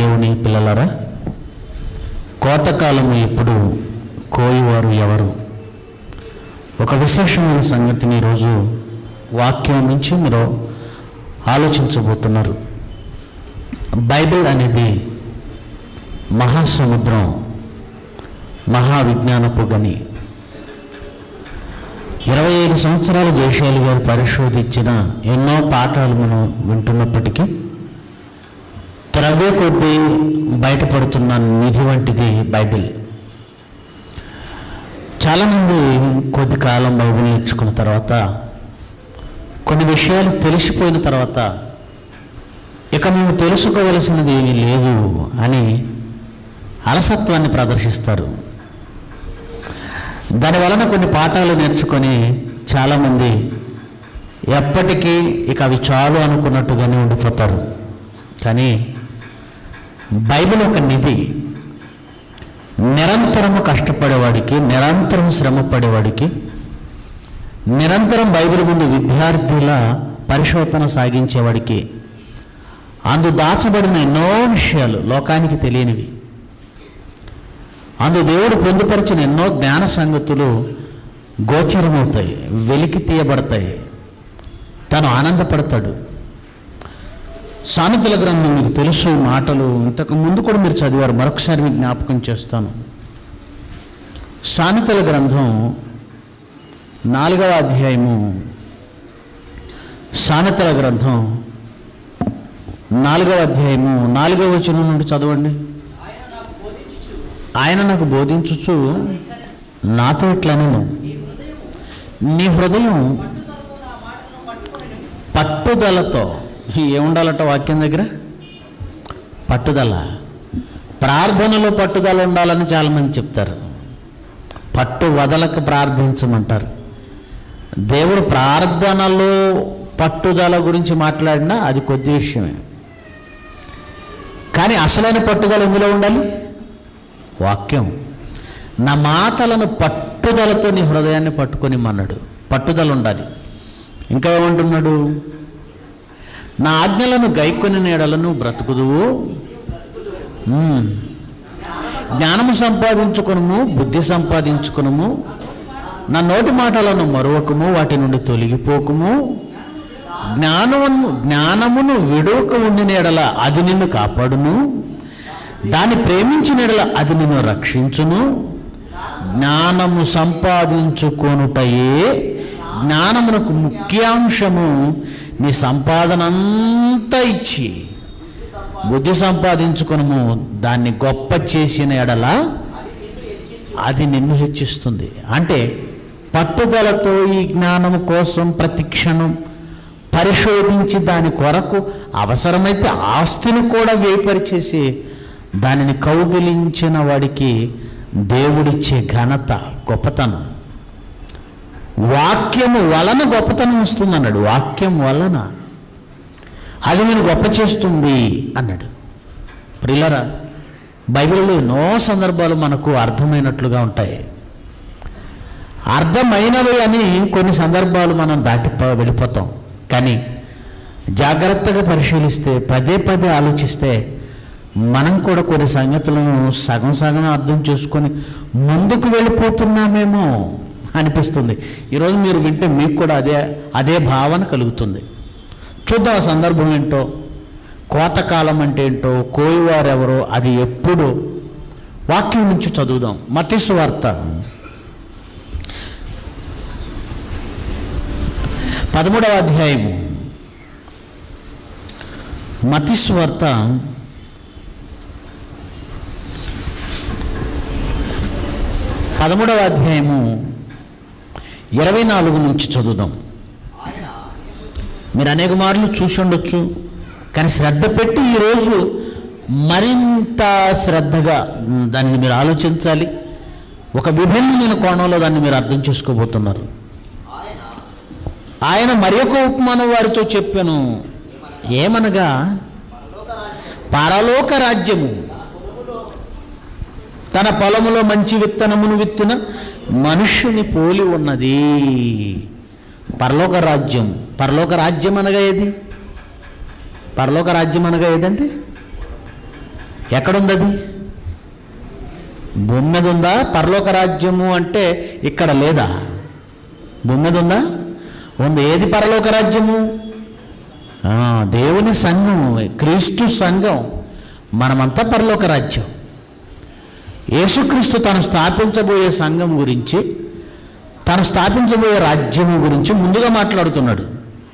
దేవుని పిల్లలరా కోతకాలము ఎప్పుడు కోయివారు ఎవరు ఒక విశేషమైన సంగతిని ఈరోజు వాక్యం నుంచి మీరు ఆలోచించబోతున్నారు బైబిల్ అనేది మహాసముద్రం మహావిజ్ఞానపు గని ఇరవై ఐదు సంవత్సరాలు జయశాలి గారు పరిశోధించిన ఎన్నో పాఠాలు మనం వింటున్నప్పటికీ త్రవ్వే కొద్దీ బయటపడుతున్న నిధి వంటిది బైబిల్ చాలామంది కొద్ది కాలం బైబిల్ నేర్చుకున్న తర్వాత కొన్ని విషయాలు తెలిసిపోయిన తర్వాత ఇక మేము తెలుసుకోవలసినది ఏమీ లేదు అని అలసత్వాన్ని ప్రదర్శిస్తారు దాని వలన కొన్ని పాఠాలు నేర్చుకొని చాలామంది ఎప్పటికీ ఇక అవి చాలు అనుకున్నట్టుగానే ఉండిపోతారు కానీ బైబిల్ ఒక నిధి నిరంతరము కష్టపడేవాడికి నిరంతరం శ్రమ పడేవాడికి నిరంతరం బైబిల్ ముందు విద్యార్థుల పరిశోధన సాగించేవాడికి అందు దాచబడిన ఎన్నో విషయాలు లోకానికి తెలియనివి అందు దేవుడు పొందుపరిచిన ఎన్నో జ్ఞాన సంగతులు గోచరమవుతాయి వెలికి తీయబడతాయి తను ఆనందపడతాడు సామెతల గ్రంథం మీకు తెలుసు ఈ మాటలు ఇంతకు ముందు కూడా మీరు చదివారు మరొకసారి మీకు జ్ఞాపకం చేస్తాను సామెతల గ్రంథం నాలుగవ అధ్యాయము సామెతల గ్రంథం నాలుగవ అధ్యాయము నాలుగవ వచనం నుండి చదవండి ఆయన నాకు బోధించుచు నాతో ఇట్లా నేను నీ హృదయం పట్టుదలతో ఏముండాలట వాక్యం దగ్గర పట్టుదల ప్రార్థనలో పట్టుదల ఉండాలని చాలామంది చెప్తారు పట్టు వదలక ప్రార్థించమంటారు దేవుడు ప్రార్థనలో పట్టుదల గురించి మాట్లాడినా అది కొద్ది విషయమే కానీ అసలైన పట్టుదల ఎందులో ఉండాలి వాక్యం నా మాటలను పట్టుదలతో నీ హృదయాన్ని పట్టుకొని మన్నాడు పట్టుదల ఉండాలి ఇంకా ఏమంటున్నాడు నా ఆజ్ఞలను గైకొని నీడలను బ్రతుకుదువు ఉమ్. జ్ఞానము సంపాదించుకునము బుద్ధి సంపాదించుకునము నా నోటి మాటలను మరొకము వాటి నుండి తొలగిపోకుము జ్ఞానమును జ్ఞానమును విడవక ఉండిన ఎడల అది నిన్ను కాపాడును దాన్ని ప్రేమించిన ఎడల అది నిన్ను రక్షించును జ్ఞానము సంపాదించుకొనుటయే జ్ఞానమునకు ముఖ్యాంశము నీ సంపాదన అంతా ఇచ్చి బుద్ధి సంపాదించుకునము దాన్ని గొప్ప చేసిన ఎడల అది నిన్ను హెచ్చిస్తుంది అంటే పట్టుదలతో ఈ జ్ఞానం కోసం ప్రతి క్షణం పరిశోధించి దాని కొరకు అవసరమైతే ఆస్తిని కూడా వేపరిచేసి దానిని కౌగిలించిన వాడికి దేవుడిచ్చే ఘనత గొప్పతనం వాక్యము వలన గొప్పతనం వస్తుందన్నాడు వాక్యం వలన అది నేను గొప్ప చేస్తుంది అన్నాడు ప్రిల్లరా బైబిల్లో ఎన్నో సందర్భాలు మనకు అర్థమైనట్లుగా ఉంటాయి అర్థమైనవి అని కొన్ని సందర్భాలు మనం దాటి ప- వెళ్ళిపోతాం కానీ జాగ్రత్తగా పరిశీలిస్తే పదే పదే ఆలోచిస్తే మనం కూడా కొన్ని సంగతులను సగం సగం అర్థం చేసుకొని ముందుకు వెళ్ళిపోతున్నామేమో అనిపిస్తుంది ఈరోజు మీరు వింటే మీకు కూడా అదే అదే భావన కలుగుతుంది చూద్దాం ఆ సందర్భం ఏంటో కోతకాలం అంటే ఏంటో కోయివారు ఎవరో అది ఎప్పుడు వాక్యం నుంచి చదువుదాం మతీసు వార్త పదమూడవ అధ్యాయము మతీసు వార్త పదమూడవ అధ్యాయము ఇరవై నాలుగు నుంచి చదువుదాం మీరు అనేక మార్లు చూసి ఉండొచ్చు కానీ శ్రద్ధ పెట్టి ఈరోజు మరింత శ్రద్ధగా మ్, దాన్ని మీరు ఆలోచించాలి ఒక విభిన్నమైన కోణంలో దాన్ని మీరు అర్థం చేసుకోబోతున్నారు ఆయన మరి ఒక ఉపమానం వారితో చెప్పాను ఏమనగా పరలోక రాజ్యము తన పొలములో మంచి విత్తనమును విత్తిన మనుష్యుని పోలి ఉన్నది పరలోక రాజ్యం పరలోక రాజ్యం అనగా ఏది పరలోక రాజ్యం అనగా ఏదంటే ఎక్కడుంది అది భూమి మీద ఉందా పరలోక రాజ్యము అంటే ఇక్కడ లేదా భూమి మీద ఉందా ఉంది ఏది పరలోక రాజ్యము ఆ, దేవుని సంఘం క్రీస్తు సంఘం మనమంతా పరలోక రాజ్యం యేసుక్రీస్తు తను స్థాపించబోయే సంఘం గురించి తను స్థాపించబోయే రాజ్యము గురించి ముందుగా మాట్లాడుతున్నాడు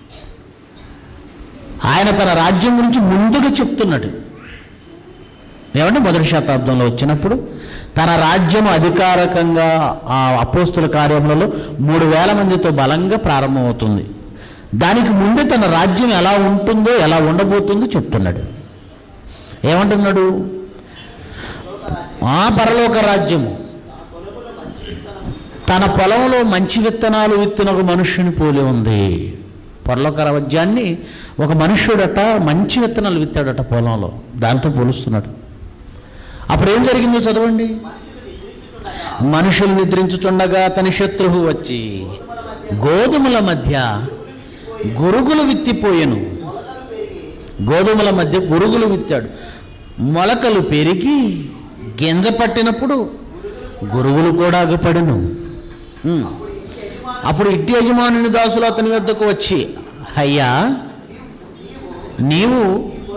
ఆయన తన రాజ్యం గురించి ముందుగా చెప్తున్నాడు ఏమంటే మొదటి శతాబ్దంలో వచ్చినప్పుడు తన రాజ్యం అధికారికంగా ఆ అపోస్తుల కార్యములలో మూడు వేల మందితో బలంగా ప్రారంభమవుతుంది దానికి ముందే తన రాజ్యం ఎలా ఉంటుందో ఎలా ఉండబోతుందో చెప్తున్నాడు ఏమంటున్నాడు ఆ పరలోక రాజ్యము తన పొలంలో మంచి విత్తనాలు విత్తిన ఒక మనుష్యుని పోలి ఉంది పరలోక రాజ్యాన్ని ఒక మనుష్యుడట మంచి విత్తనాలు విత్తాడట పొలంలో దాంతో పోలుస్తున్నాడు అప్పుడు ఏం జరిగిందో చదవండి మనుషులు నిద్రించుచుండగా అతని శత్రువు వచ్చి గోధుమల మధ్య గురుగులు విత్తిపోయెను గోధుమల మధ్య గురుగులు విత్తాడు మొలకలు పెరిగి గింజ పట్టినప్పుడు గురుగులు కూడా అగుపడెను ఉమ్. అప్పుడు ఇంటి యజమానుని దాసులు అతని వద్దకు వచ్చి అయ్యా నీవు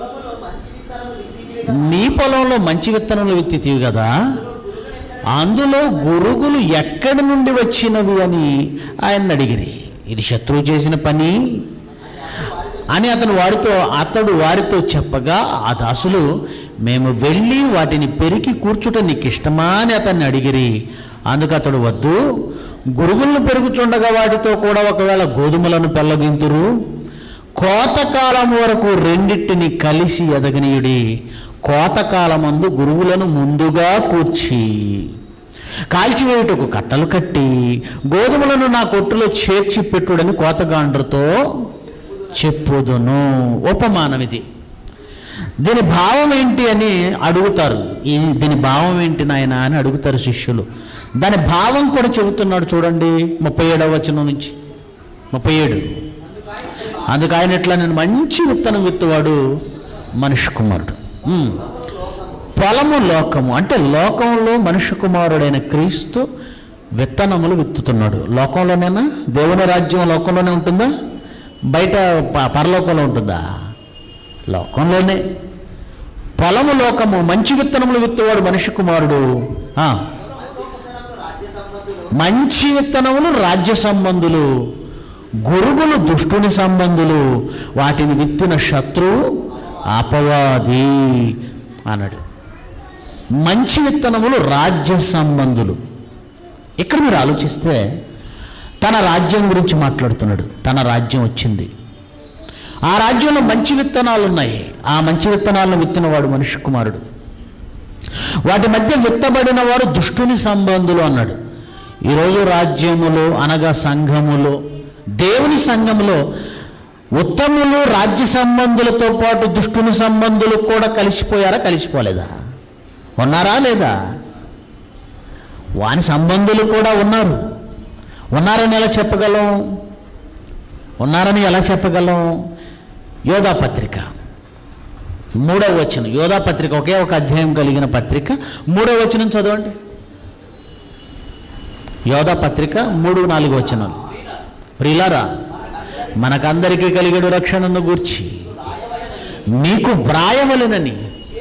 నీ పొలంలో మంచి విత్తనములు విత్తితివి కదా అందులో గురుగులు ఎక్కడి నుండి వచ్చినవి అని ఆయన అడిగిరి ఇది శత్రువు చేసిన పని అని అతను వారితో అతడు వారితో చెప్పగా ఆ దాసులు మేము వెళ్ళి వాటిని పెరికి కూర్చుట నీకు ఇష్టమా అని అతన్ని అడిగిరి అందుకు అతడు వద్దు గురుగులను పెరుగుచుండగా వాటితో కూడా ఒకవేళ గోధుమలను పెళ్ళగింతురు కోతకాలం వరకు రెండిటిని కలిసి ఎదగనీయుడి కోతకాలమందు గురువులను ముందుగా కూర్చి కాల్చివేయుటకు కట్టలు కట్టి గోధుమలను నా కొట్టులో చేర్చి పెట్టుడని కోతగాండ్రతో చెప్పుదును ఉపమానం ఇది దీని భావం ఏంటి అని అడుగుతారు ఈ దీని భావం ఏంటి నాయన అని అడుగుతారు శిష్యులు దాని భావం కూడా చెబుతున్నాడు చూడండి ముప్పై ఏడవ వచనం నుంచి ముప్పై ఏడు అందుకు ఆయన ఎట్లా నేను మంచి విత్తనం విత్తువాడు మనుష్య కుమారుడు ఉమ్. పొలము లోకము అంటే లోకంలో మనుష్య కుమారుడైన క్రీస్తు విత్తనములు విత్తుతున్నాడు లోకంలోనేనా దేవుని రాజ్యం లోకంలోనే ఉంటుందా బయట ప- పరలోకంలో ఉంటుందా లోకంలోనే పొలము లోకము మంచి విత్తనములు విత్తువాడు మనుష్య కుమారుడు ఆ. మంచి విత్తనములు రాజ్య సంబంధులు గురుగులు దుష్టుని సంబంధులు వాటిని విత్తిన శత్రువు అపవాది అన్నాడు మంచి విత్తనములు రాజ్య సంబంధులు ఇక్కడ మీరు ఆలోచిస్తే తన రాజ్యం గురించి మాట్లాడుతున్నాడు తన రాజ్యం వచ్చింది ఆ రాజ్యంలో మంచి విత్తనాలు ఉన్నాయి ఆ మంచి విత్తనాలను విత్తినవాడు మనుష్య కుమారుడు వాటి మధ్య విత్తబడిన వారు దుష్టుని సంబంధులు అన్నాడు ఈరోజు రాజ్యములో అనగా సంఘములో దేవుని సంఘములో ఉత్తములు రాజ్య సంబంధులతో పాటు దుష్టుని సంబంధులు కూడా కలిసిపోయారా కలిసిపోలేదా ఉన్నారా లేదా వాని సంబంధులు కూడా ఉన్నారు ఉన్నారని ఎలా చెప్పగలం ఉన్నారని ఎలా చెప్పగలం యోధా పత్రిక మూడవ వచనం యోధా పత్రిక ఒకే ఒక అధ్యాయం కలిగిన పత్రిక మూడవ వచనం చదవండి యోధా పత్రిక మూడు నాలుగు వచనాలు ప్రిలారా మనకందరికీ కలిగడు రక్షణను గూర్చి మీకు వ్రాయవలెనని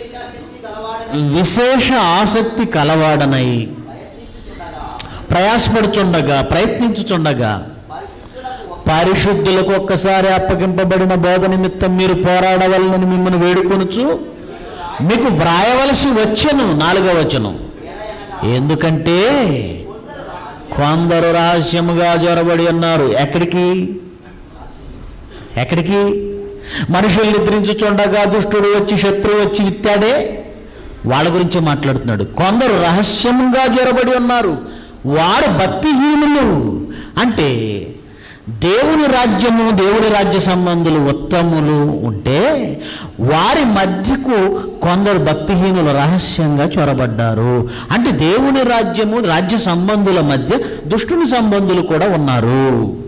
విశేష ఆసక్తి కలవాడనై ప్రయాసపడుచుండగా ప్రయత్నించుచుండగా పరిశుద్ధులకు ఒక్కసారి అప్పగింపబడిన బోధ నిమిత్తం మీరు పోరాడవలనని మిమ్మల్ని వేడుకొనుచు మీకు వ్రాయవలసి వచ్చను నాలుగవ వచనం ఎందుకంటే కొందరు రహస్యముగా జ్వరబడి ఉన్నారు ఎక్కడికి ఎక్కడికి మనుషులు నిద్రించుచుండగా దుష్టుడు వచ్చి శత్రువు వచ్చి విత్తాడే వాళ్ళ గురించి మాట్లాడుతున్నాడు కొందరు రహస్యంగా జ్వరబడి ఉన్నారు వారు భక్తిహీనులు అంటే దేవుని రాజ్యము దేవుని రాజ్య సంబంధులు ఉత్తములు ఉంటే వారి మధ్యకు కొందరు భక్తిహీనులు రహస్యంగా చొరబడ్డారు అంటే దేవుని రాజ్యము రాజ్య సంబంధుల మధ్య దుష్టుని సంబంధులు కూడా ఉన్నారు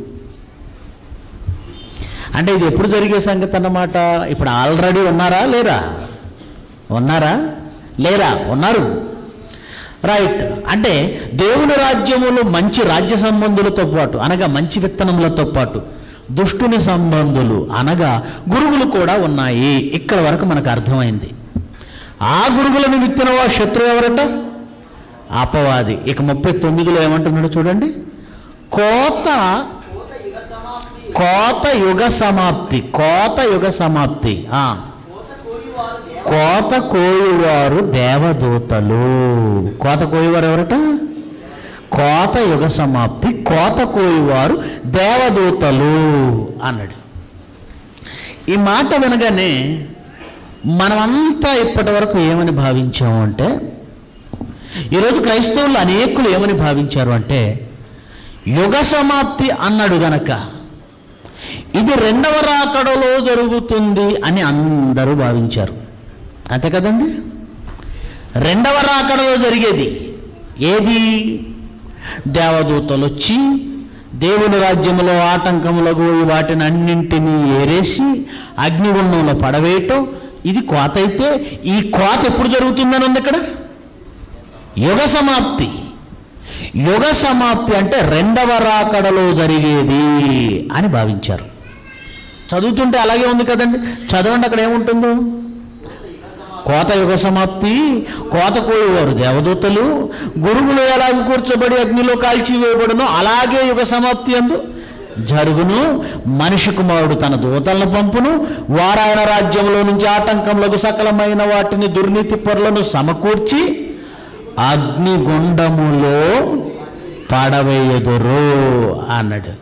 అంటే ఇది ఎప్పుడు జరిగే సంగతి అన్నమాట ఇప్పుడు ఆల్రెడీ ఉన్నారా లేరా ఉన్నారా లేరా ఉన్నారు రైట్ అంటే దేవుని రాజ్యములు మంచి రాజ్య సంబంధులతో పాటు అనగా మంచి విత్తనములతో పాటు దుష్టుని సంబంధులు అనగా గురువులు కూడా ఉన్నాయి ఇక్కడ వరకు మనకు అర్థమైంది ఆ గురువులను విత్తినవా శత్రువు ఎవరట అపవాది ఇక ముప్పై తొమ్మిదిలో ఏమంటున్నాడు చూడండి కోత కోత యుగ సమాప్తి కోత యుగ సమాప్తి కోత యుగ సమాప్తి ఆ. కోత కోయువారు దేవ కోత కోయువారు దేవదూతలు కోత కోయువారు ఎవరట కోత యుగ సమాప్తి కోత కోయువారు దేవదూతలు అన్నాడు ఈ మాట వినగానే మనమంతా ఇప్పటి వరకు ఏమని భావించాము అంటే ఈరోజు క్రైస్తవులు అనేకులు ఏమని భావించారు అంటే యుగ సమాప్తి అన్నాడు గనక ఇది రెండవ రాకడలో జరుగుతుంది అని అందరూ భావించారు అంతే కదండి రెండవ రాకడలో జరిగేది ఏది దేవదూతలు వచ్చి దేవుని రాజ్యములో ఆటంకములకు వాటిని అన్నింటినీ ఏరేసి అగ్నిగుండంలో పడవేయటం ఇది కోత అయితే ఈ కోత ఎప్పుడు జరుగుతుందని ఉంది ఇక్కడ యుగ సమాప్తి యుగ సమాప్తి అంటే రెండవ రాకడలో జరిగేది అని భావించారు చదువుతుంటే అలాగే ఉంది కదండి చదవండి అక్కడ ఏముంటుందో కోత యుగ సమాప్తి కోత కోయేవారు దేవదూతలు గురువులు ఎలాగ కూర్చోబడి అగ్నిలో కాల్చి వేయబడును అలాగే యుగ సమాప్తి అందు జరుగును మనిషి కుమారుడు తన దూతలను పంపును వారాయన రాజ్యంలో నుంచి ఆటంకములకు సకలమైన వాటిని దుర్నీతి పొరలను సమకూర్చి అగ్నిగుండములో పడవేయుదురు అన్నాడు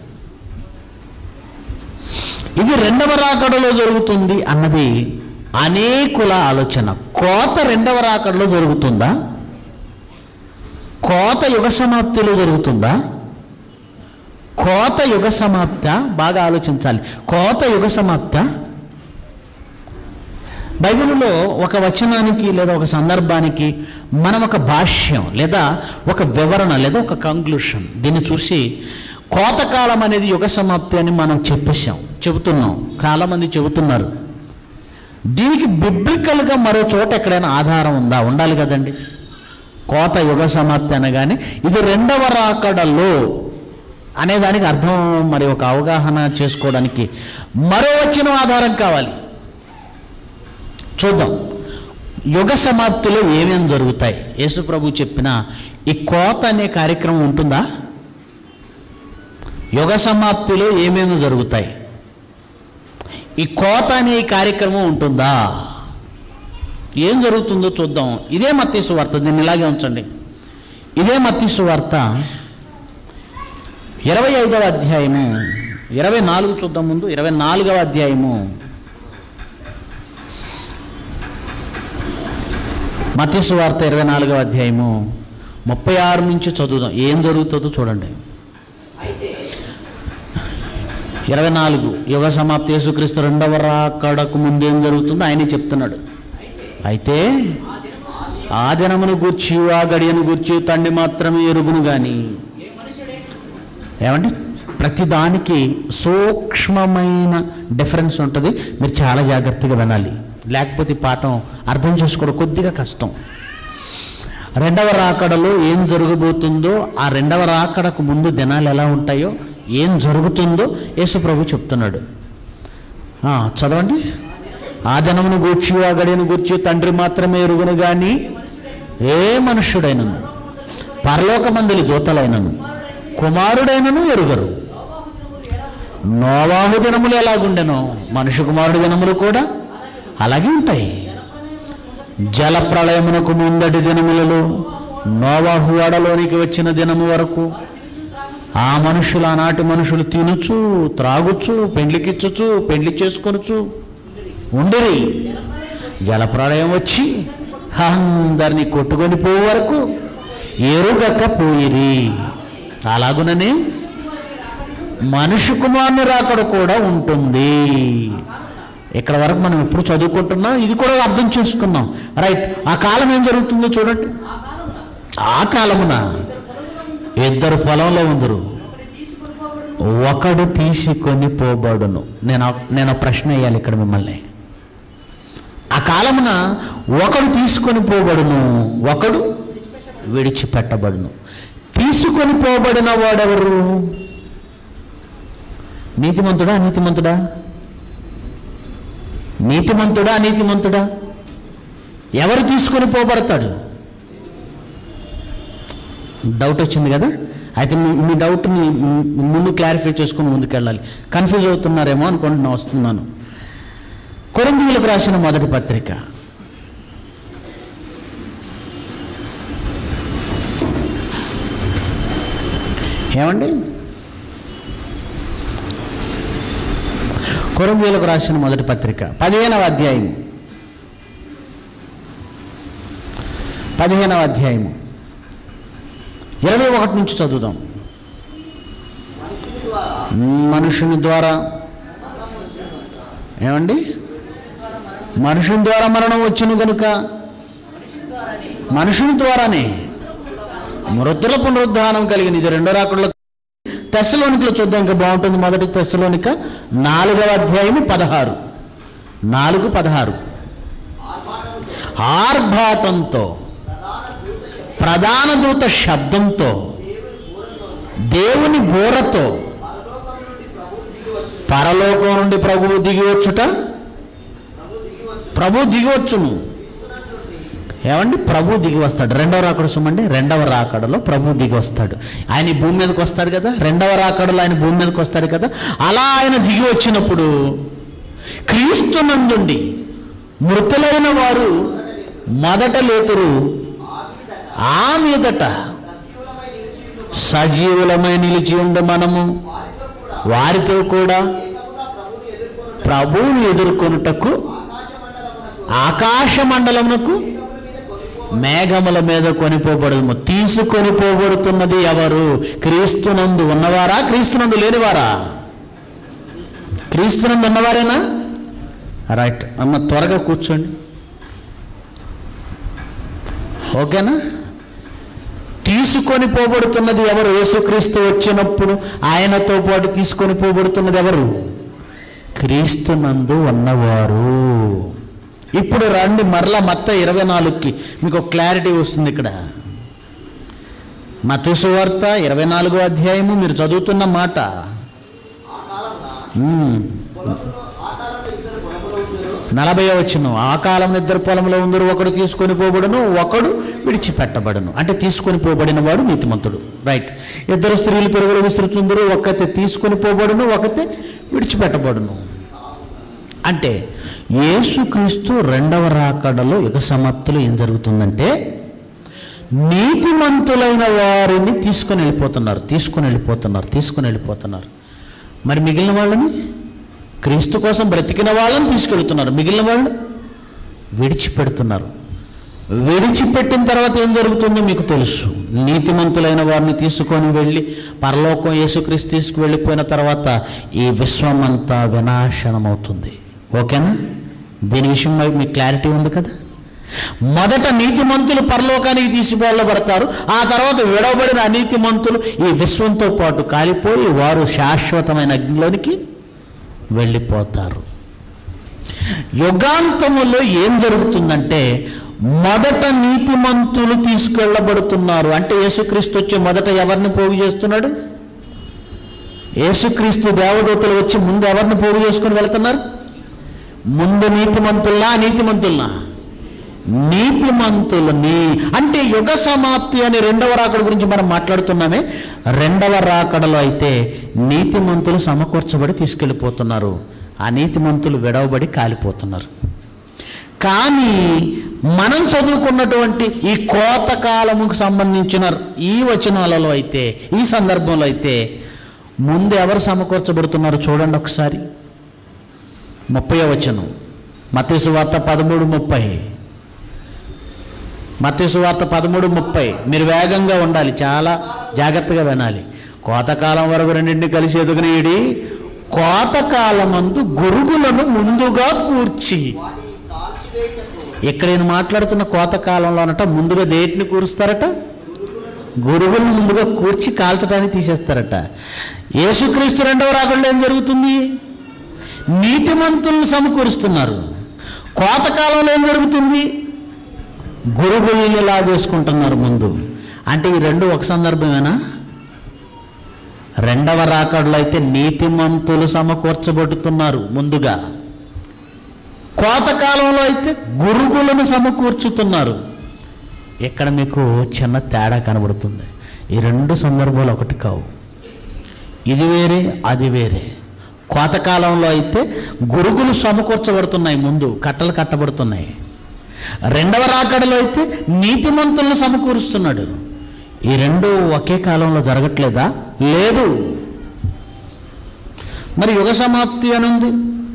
ఇది రెండవ రాకడలో జరుగుతుంది అన్నది అనేకుల ఆలోచన కోత రెండవ రాకడలో జరుగుతుందా కోత యుగ సమాప్తిలో జరుగుతుందా కోత యుగ సమాప్త బాగా ఆలోచించాలి కోత యుగ సమాప్త బైబిల్లో ఒక వచనానికి లేదా ఒక సందర్భానికి మనం ఒక భాష్యం లేదా ఒక వివరణ లేదా ఒక కంక్లూషన్ దీన్ని చూసి కోతకాలం అనేది యుగ సమాప్తి అని మనం చెప్పేశాం చెబుతున్నాం చాలామంది చెబుతున్నారు దీనికి బిబ్లికల్గా మరో చోట ఎక్కడైనా ఆధారం ఉందా ఉండాలి కదండి కోత యుగ సమాప్తి అనగానే ఇది రెండవ రాకడలో అనేదానికి అర్థం మరి ఒక అవగాహన చేసుకోవడానికి మరో వచ్చిన ఆధారం కావాలి చూద్దాం యుగ సమాప్తిలో ఏమేమి జరుగుతాయి యేసు ప్రభు చెప్పిన ఈ కోత అనే కార్యక్రమం ఉంటుందా యుగ సమాప్తిలో ఏమేమి జరుగుతాయి ఈ కోత అనే ఈ కార్యక్రమం ఉంటుందా ఏం జరుగుతుందో చూద్దాం ఇదే మత్తీసు వార్త దీన్ని ఇలాగే ఉంచండి ఇదే మత్తీసు వార్త ఇరవై ఐదవ అధ్యాయము ఇరవై నాలుగు చూద్దాం ముందు ఇరవై నాలుగవ అధ్యాయము మతీసు వార్త ఇరవై నాలుగవ అధ్యాయము ముప్పై ఆరు నుంచి చదువుదాం ఏం జరుగుతుందో చూడండి అయితే ఇరవై నాలుగు యుగ సమాప్తి యేసుక్రీస్తు రెండవ రాకడకు ముందు ఏం జరుగుతుందో ఆయనే చెప్తున్నాడు అయితే ఆ దినమును గూర్చి ఆ గడియను గూర్చి తండ్రి మాత్రమే ఎరుగును కానీ ఏమంటే ప్రతిదానికి సూక్ష్మమైన డిఫరెన్స్ ఉంటుంది మీరు చాలా జాగ్రత్తగా వినాలి లేకపోతే ఈ పాఠం అర్థం చేసుకోవడం కొద్దిగా కష్టం రెండవ రాకడలో ఏం జరగబోతుందో ఆ రెండవ రాకడకు ముందు దినాలు ఎలా ఉంటాయో ఏం జరుగుతుందో యేసు ప్రభు చెప్తున్నాడు ఆ, చదవండి ఆ దినమును గూర్చి ఆ గడియను గూర్చి తండ్రి మాత్రమే ఎరుగును కానీ ఏ మనుష్యుడైనను పరలోకమందులి దూతలైనను కుమారుడైనను ఎరుగరు నోవాహు దినములు ఎలాగుండెనో మనుషు కుమారుడి దినములు కూడా అలాగే ఉంటాయి జల ప్రళయమునకు ముందటి దినములలో నోవాహు వాడలోనికి వచ్చిన దినము వరకు ఆ మనుషులు ఆనాటి మనుషులు తినుచు త్రాగుచు పెండ్లికిచ్చుచు పెండ్లి చేసుకొనుచు ఉండిరి జల ప్రళయం వచ్చి అందరినీ కొట్టుకొని పోయే వరకు ఎరుగక పోయిరి అలాగుననే మనిషి కుమారుని రాకడ కూడా ఉంటుంది ఇక్కడ వరకు మనం ఎప్పుడు చదువుకుంటున్నాం ఇది కూడా అర్థం చేసుకున్నాం రైట్ ఆ కాలం ఏం జరుగుతుందో చూడండి ఆ కాలమున ఇద్దరు పొలంలో ఉందరు ఒకడు తీసుకొని పోబడును నేను ఒక- నేను ఒక ప్రశ్న వేయాలి ఇక్కడ మిమ్మల్ని ఆ కాలమున ఒకడు తీసుకొని పోబడును ఒకడు విడిచిపెట్టబడును తీసుకొని పోబడిన వాడెవరు నీతిమంతుడా నీతిమంతుడా నీతిమంతుడా నీతిమంతుడా ఎవరు తీసుకొని పోబడతాడు డౌట్ వచ్చింది కదా అయితే మీ మీ డౌట్ని ముందు క్లారిఫై చేసుకుని ముందుకెళ్ళాలి కన్ఫ్యూజ్ అవుతున్నారేమో అనుకుంటున్నా వస్తున్నాను కొరందీలకు రాసిన మొదటి పత్రిక ఏమండి కొరందీలకు రాసిన మొదటి పత్రిక పదిహేనవ అధ్యాయం పదిహేనవ అధ్యాయము ఇరవై ఒకటి నుంచి చదువుదాం మనుషుని ద్వారా మనుషుని ద్వారా ఏమండి మనుషుని ద్వారా మరణం వచ్చును కనుక మనుషుని ద్వారానే మృతుల పునరుద్ధానం కలిగింది ఇది రెండో రాకుడులో తెస్సలోనికలో చూద్దాం ఇంకా బాగుంటుంది మొదటి తెస్సలోనిక నాలుగవ అధ్యాయము పదహారు నాలుగు పదహారు ఆర్భాటంతో ప్రధాన దూత శబ్దంతో దేవుని బోరతో పరలోకం నుండి ప్రభువు దిగి వచ్చుట ప్రభు దిగి వచ్చును ఏమండి ప్రభు దిగి వస్తాడు రెండవ రాకడ సుమండి రెండవ రాకడలో ప్రభు దిగి వస్తాడు ఆయన ఈ భూమి మీదకి వస్తాడు కదా రెండవ రాకడలో ఆయన భూమి మీదకి వస్తాడు కదా అలా ఆయన దిగి వచ్చినప్పుడు క్రీస్తునందుండి మృతులైన వారు మొదట లేతురు ఆ మీదట సజీవులమై నిలిచి ఉండే మనము వారితో కూడా ప్రభువుని ఎదుర్కొనుటకు ఆకాశ మండలమునకు మేఘముల మీద కొనిపోబడము తీసుకొని పోబడుతున్నది ఎవరు క్రీస్తునందు ఉన్నవారా క్రీస్తునందు లేనివారా క్రీస్తునందు ఉన్నవారేనా రైట్ అమ్మ త్వరగా కూర్చోండి ఓకేనా తీసుకొని పోబడుతున్నది ఎవరు యేసుక్రీస్తు వచ్చినప్పుడు ఆయనతో పాటు తీసుకొని పోబడుతున్నది ఎవరు క్రీస్తునందు ఉన్నవారు ఇప్పుడు రండి మరలా మత్త ఇరవై నాలుగుకి మీకు ఒక క్లారిటీ వస్తుంది ఇక్కడ మత సువార్త ఇరవై నాలుగో అధ్యాయము మీరు చదువుతున్న మాట ఆ కాలమున మ్మ్. పొలములో ఆ కాలంలో ఇద్దరు పొలములో ఉందరు నలభై వచ్చిన ఆ కాలం ఇద్దరు పొలంలో ఉందరు ఒకడు తీసుకొని పోబడును ఒకడు విడిచిపెట్టబడును అంటే తీసుకొని పోబడిన వాడు నీతిమంతుడు రైట్ ఇద్దరు స్త్రీలు పెరుగులు విసురుచుందరు ఒకతే తీసుకొని పోబడును ఒకతే విడిచిపెట్టబడును అంటే యేసుక్రీస్తు రెండవ రాకడలో యుగ సమాప్తిలో ఏం జరుగుతుందంటే నీతిమంతులైన వారిని తీసుకొని వెళ్ళిపోతున్నారు తీసుకొని వెళ్ళిపోతున్నారు తీసుకొని వెళ్ళిపోతున్నారు మరి మిగిలిన వాళ్ళని క్రీస్తు కోసం బ్రతికిన వాళ్ళని తీసుకెళ్తున్నారు మిగిలిన వాళ్ళు విడిచిపెడుతున్నారు విడిచిపెట్టిన తర్వాత ఏం జరుగుతుందో మీకు తెలుసు నీతిమంతులైన వారిని తీసుకొని వెళ్ళి పరలోకం యేసుక్రీస్తు తీసుకువెళ్ళిపోయిన తర్వాత ఈ విశ్వం అంతా వినాశనమవుతుంది ఓకేనా దీని విషయం మరి మీకు క్లారిటీ ఉంది కదా మొదట నీతిమంతులు పరలోకానికి తీసుకువెళ్ళబడతారు ఆ తర్వాత విడవబడిన అనీతిమంతులు ఈ విశ్వంతో పాటు కాలిపోయి వారు శాశ్వతమైన అగ్నిలోనికి వెళ్ళిపోతారు యుగాంతములో ఏం జరుగుతుందంటే మొదట నీతిమంతులు తీసుకెళ్ళబడుతున్నారు అంటే యేసుక్రీస్తు వచ్చి మొదట ఎవరిని పోగు చేస్తున్నాడు యేసుక్రీస్తు దేవదూతలు వచ్చి ముందు ఎవరిని పోగు చేసుకొని వెళ్తున్నారు ముందు నీతిమంతుల్లా నీతిమంతుల్లా నీతిమంతులని అంటే యుగ సమాప్తి అని రెండవ రాకడ గురించి మనం మాట్లాడుతున్నామే రెండవ రాకడలో అయితే నీతిమంతులు సమకూర్చబడి తీసుకెళ్ళిపోతున్నారు ఆ నీతిమంతులు విడవబడి కాలిపోతున్నారు కానీ మనం చదువుకున్నటువంటి ఈ కోతకాలముకు సంబంధించిన ఈ వచనాలలో అయితే ఈ సందర్భంలో అయితే ముందు ఎవరు సమకూర్చబడుతున్నారు చూడండి ఒకసారి ముప్పై వచనం మతేసు వార్త పదమూడు ముప్పై మతేసు వార్త పదమూడు ముప్పై మీరు వేగంగా ఉండాలి చాలా జాగ్రత్తగా వినాలి కోతకాలం వరకు రెండింటిని కలిసి ఎదుగునేయడి కోతకాలమందు గురుగులను ముందుగా కూర్చి వాటిని కాల్చివేయటకు ఇక్కడ ఈయన మాట్లాడుతున్న కోతకాలంలోనట ముందుగా దేటిని కూరుస్తారట గురుగులను ముందుగా కూర్చి కాల్చడానికి తీసేస్తారట యేసుక్రీస్తు రెండవ రాకడలో ఏం జరుగుతుంది నీతిమంతులను సమకూరుస్తున్నారు కోతకాలంలో ఏం జరుగుతుంది గురుగుల్ని లాగేసుకుంటున్నారు ముందు అంటే ఈ రెండు ఒక సందర్భమేనా రెండవ రాకడలో అయితే నీతిమంతులు సమకూర్చబడుతున్నారు ముందుగా కోతకాలంలో అయితే గురుగులను సమకూర్చుతున్నారు ఇక్కడ మీకు చిన్న తేడా కనబడుతుంది ఈ రెండు సందర్భాలు ఒకటి కావు ఇది వేరే అది వేరే కోతకాలంలో అయితే గురుగులు సమకూర్చబడుతున్నాయి ముందు కట్టలు కట్టబడుతున్నాయి రెండవ రాకడలో అయితే నీతిమంతులను సమకూరుస్తున్నాడు ఈ రెండు ఒకే కాలంలో జరగట్లేదా లేదు మరి యుగ సమాప్తి అని ఉంది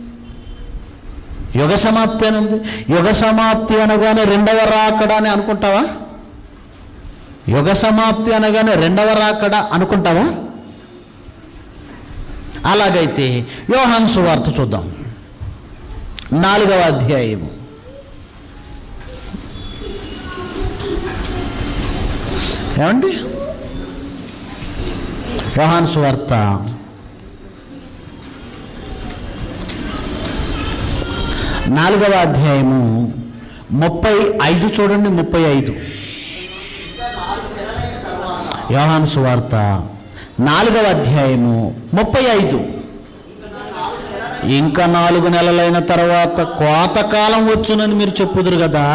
యుగ సమాప్తి అని ఉంది యుగ సమాప్తి అనగానే రెండవ రాకడ అని అనుకుంటావా యుగ సమాప్తి అనగానే రెండవ రాకడ అనుకుంటావా అలాగైతే యోహాన్ సువార్త చూద్దాం నాలుగవ అధ్యాయము ఏమండి యోహాన్ సువార్త నాలుగవ అధ్యాయము ముప్పై ఐదు చూడండి ముప్పై ఐదు ఇంకా నాలుగు నెలలైన తర్వాత యోహాను సువార్త నాలుగవ అధ్యాయము ముప్పై ఐదు ఇంకా నాలుగు నెలలైన తర్వాత కోతకాలం వచ్చునని మీరు చెప్పుదురు కదా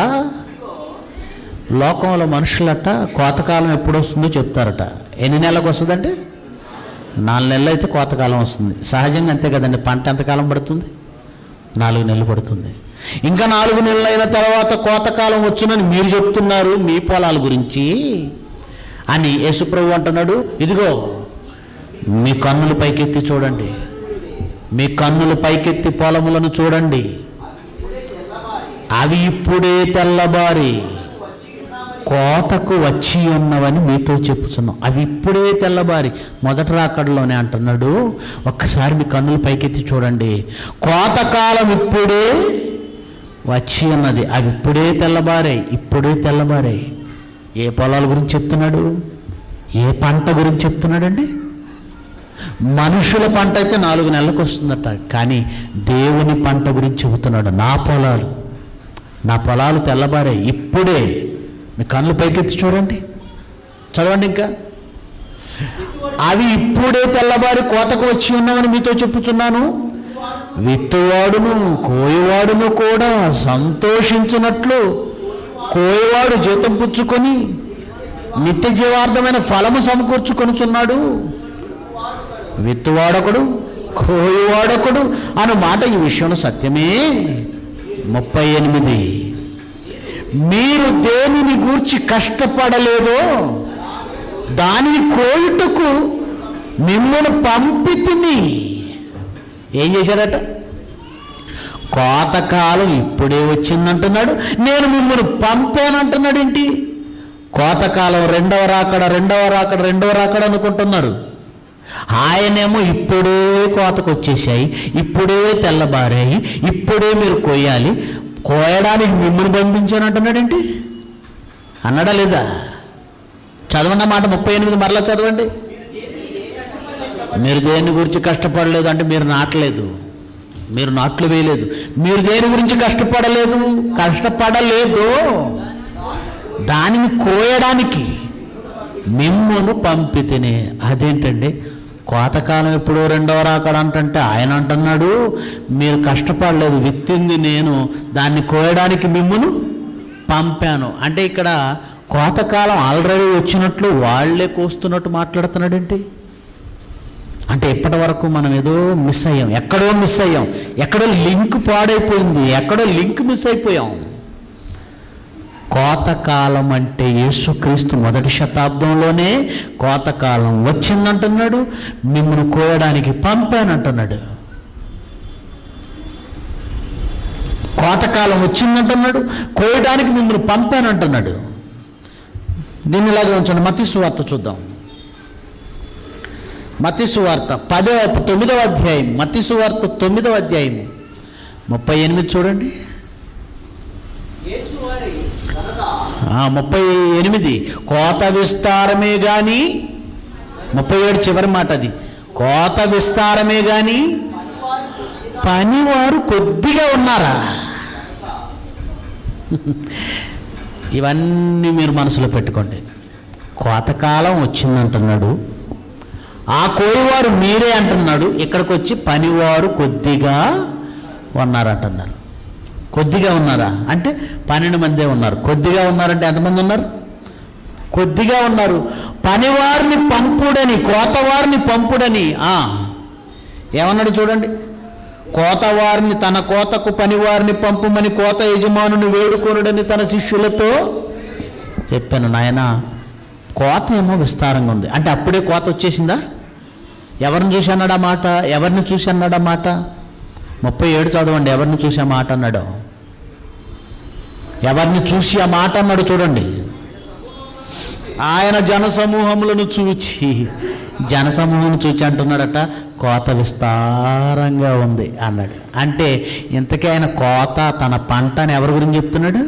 లోకంలో మనుషులట కోతకాలం ఎప్పుడు వస్తుందో చెప్తారట ఎన్ని నెలలకు వస్తుందంటే నాలుగు నెలలు అయితే కోతకాలం వస్తుంది సహజంగా అంతే కదండి పంట ఎంతకాలం పడుతుంది నాలుగు నెలలు పడుతుంది ఇంకా నాలుగు నెలలు అయిన తర్వాత కోతకాలం వచ్చునని మీరు చెప్తున్నారు మీ పొలాల గురించి అని యేసుప్రభు అంటున్నాడు ఇదిగో మీ కన్నులు పైకెత్తి చూడండి మీ కన్నులు పైకెత్తి పొలములను చూడండి అవి ఇప్పుడే తెల్లబారి కోతకు వచ్చి ఉన్నవని మీతో చెప్పుతున్నాం అవి ఇప్పుడే తెల్లబారి మొదటి రాకడలోనే అంటున్నాడు ఒక్కసారి మీ కన్నులు పైకెత్తి చూడండి కోతకాలం ఇప్పుడే వచ్చి ఉన్నది అవి ఇప్పుడే తెల్లబారాయి ఇప్పుడే తెల్లబారాయి ఏ పొలాల గురించి చెప్తున్నాడు ఏ పంట గురించి చెప్తున్నాడండి మనుషుల పంట అయితే నాలుగు నెలలకు వస్తుందట కానీ దేవుని పంట గురించి చెబుతున్నాడు నా పొలాలు నా పొలాలు తెల్లబారాయి ఇప్పుడే మీ కళ్ళు పైకెత్తి చూడండి చదవండి ఇంకా అవి ఇప్పుడే తెల్లబారి కోతకు వచ్చి ఉన్నామని మీతో చెప్పుచున్నాను విత్తువాడును కోయవాడును కూడా సంతోషించినట్లు కోయవాడు జీతం పుచ్చుకొని నిత్య జీవార్థమైన ఫలము సమకూర్చుకొనుచున్నాడు విత్తువాడొకడు కోయవాడొకడు అను మాట ఈ విషయంలో సత్యమే ముప్పై ఎనిమిది మీరు దేనిని గూర్చి కష్టపడలేదో దానిని కోయుటకు మిమ్మల్ని పంపితిని ఏం చేశాడట కోతకాలం ఇప్పుడే వచ్చిందంటున్నాడు నేను మిమ్మల్ని పంపానంటున్నాడు ఏంటి కోతకాలం రెండవ రాకడ రెండవ రాకడ రెండవ రాకడ అనుకుంటున్నారు ఆయనేమో ఇప్పుడే కోతకు వచ్చేసాయి ఇప్పుడే తెల్లబారాయి ఇప్పుడే మీరు కోయాలి కోయడానికి మిమ్మల్ని పంపించాను అంటున్నాడేంటి అన్నాడా లేదా చదవండి మాట ముప్పై ఎనిమిది మరలా చదవండి మీరు దేని గురించి కష్టపడలేదు అంటే మీరు నాటలేదు మీరు నాట్లు వేయలేదు మీరు దేని గురించి కష్టపడలేదు కష్టపడలేదు దానిని కోయడానికి మిమ్మును పంపితేనే అదేంటండి కోతకాలం ఎప్పుడో రెండవ రాకడ అంటే ఆయన అంటున్నాడు మీరు కష్టపడలేదు విత్తింది నేను దాన్ని కోయడానికి మిమ్మును పంపాను అంటే ఇక్కడ కోతకాలం ఆల్రెడీ వచ్చినట్లు వాళ్ళే కోస్తున్నట్టు మాట్లాడుతున్నాడేంటి అంటే ఇప్పటి వరకు మనం ఏదో మిస్ అయ్యాం ఎక్కడో మిస్ అయ్యాం ఎక్కడో లింక్ పాడైపోయింది ఎక్కడో లింక్ మిస్ అయిపోయాం కోతకాలం అంటే యేసుక్రీస్తు మొదటి శతాబ్దంలోనే కోతకాలం వచ్చిందంటున్నాడు మిమ్మల్ని కోయడానికి పంపానంటున్నాడు కోతకాలం వచ్చిందంటున్నాడు కోయడానికి మిమ్మల్ని పంపానంటున్నాడు దీన్ని ఇలాగే ఉంచండి మతి సువార్త చూద్దాం మతి సువార్త పదో తొమ్మిదవ అధ్యాయం మతి సువార్త తొమ్మిదవ అధ్యాయం ముప్పై ఎనిమిది చూడండి యేసు వారి కనుక ఆ, ముప్పై ఎనిమిది కోత విస్తారమే గాని ముప్పై ఏడు చివరి మాట అది కోత విస్తారమే గాని పనివారు కొద్దిగా ఉన్నారా ఇవన్నీ మీరు మనసులో పెట్టుకోండి కోతకాలం వచ్చిందంటున్నాడు ఆ కోయివారు మీరే అంటున్నాడు ఇక్కడికి వచ్చి పనివారు కొద్దిగా ఉన్నారంటున్నారు కొద్దిగా ఉన్నారా అంటే పన్నెండు మందే ఉన్నారు కొద్దిగా ఉన్నారంటే ఎంతమంది ఉన్నారు కొద్దిగా ఉన్నారు పనివారిని పంపుడని కోతవారిని పంపుడని ఆ, ఏమన్నాడు చూడండి కోతవారిని తన కోతకు పనివారిని పంపుమని కోత యజమానుని వేడుకొనుడని తన శిష్యులతో చెప్పాను నాయన కోత ఏమో విస్తారంగా ఉంది అంటే అప్పుడే కోత వచ్చేసిందా ఎవరిని చూసి అన్నాడు ఆ మాట ఎవరిని చూసి అన్నాడు ఆ మాట ముప్పై ఏడు చదవండి ఎవరిని చూసి ఆ మాట అన్నాడు ఎవరిని చూసి ఆ మాట అన్నాడు చూడండి ఆయన జనసమూహములను చూచి జనసమూహం చూచి అంటున్నాడట కోత విస్తారంగా ఉంది అన్నాడు అంటే ఇంతకీ ఆయన కోత తన పంట అని ఎవరి గురించి చెప్తున్నాడు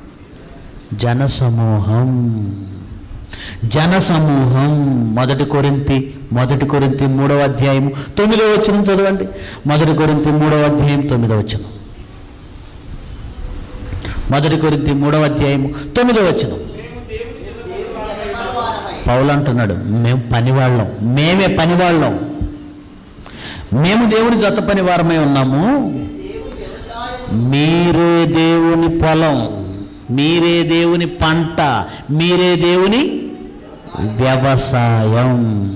జనసమూహం జనసమూహం మొదటి కొరింతి మొదటి కొరింతి మూడవ అధ్యాయం తొమ్మిదవ వచనం చదవండి మొదటి కొరింతి మూడవ అధ్యాయం తొమ్మిదవ వచనం మొదటి కొరింతి మూడవ అధ్యాయం తొమ్మిదవ వచనం పౌలు అంటున్నాడు మేము పనివాళ్ళం మేమే పనివాళ్ళం మేము దేవుని జత పనివారమై ఉన్నాము మీరే దేవుని పొలం మీరే దేవుని పంట మీరే దేవుని వ్యవసాయం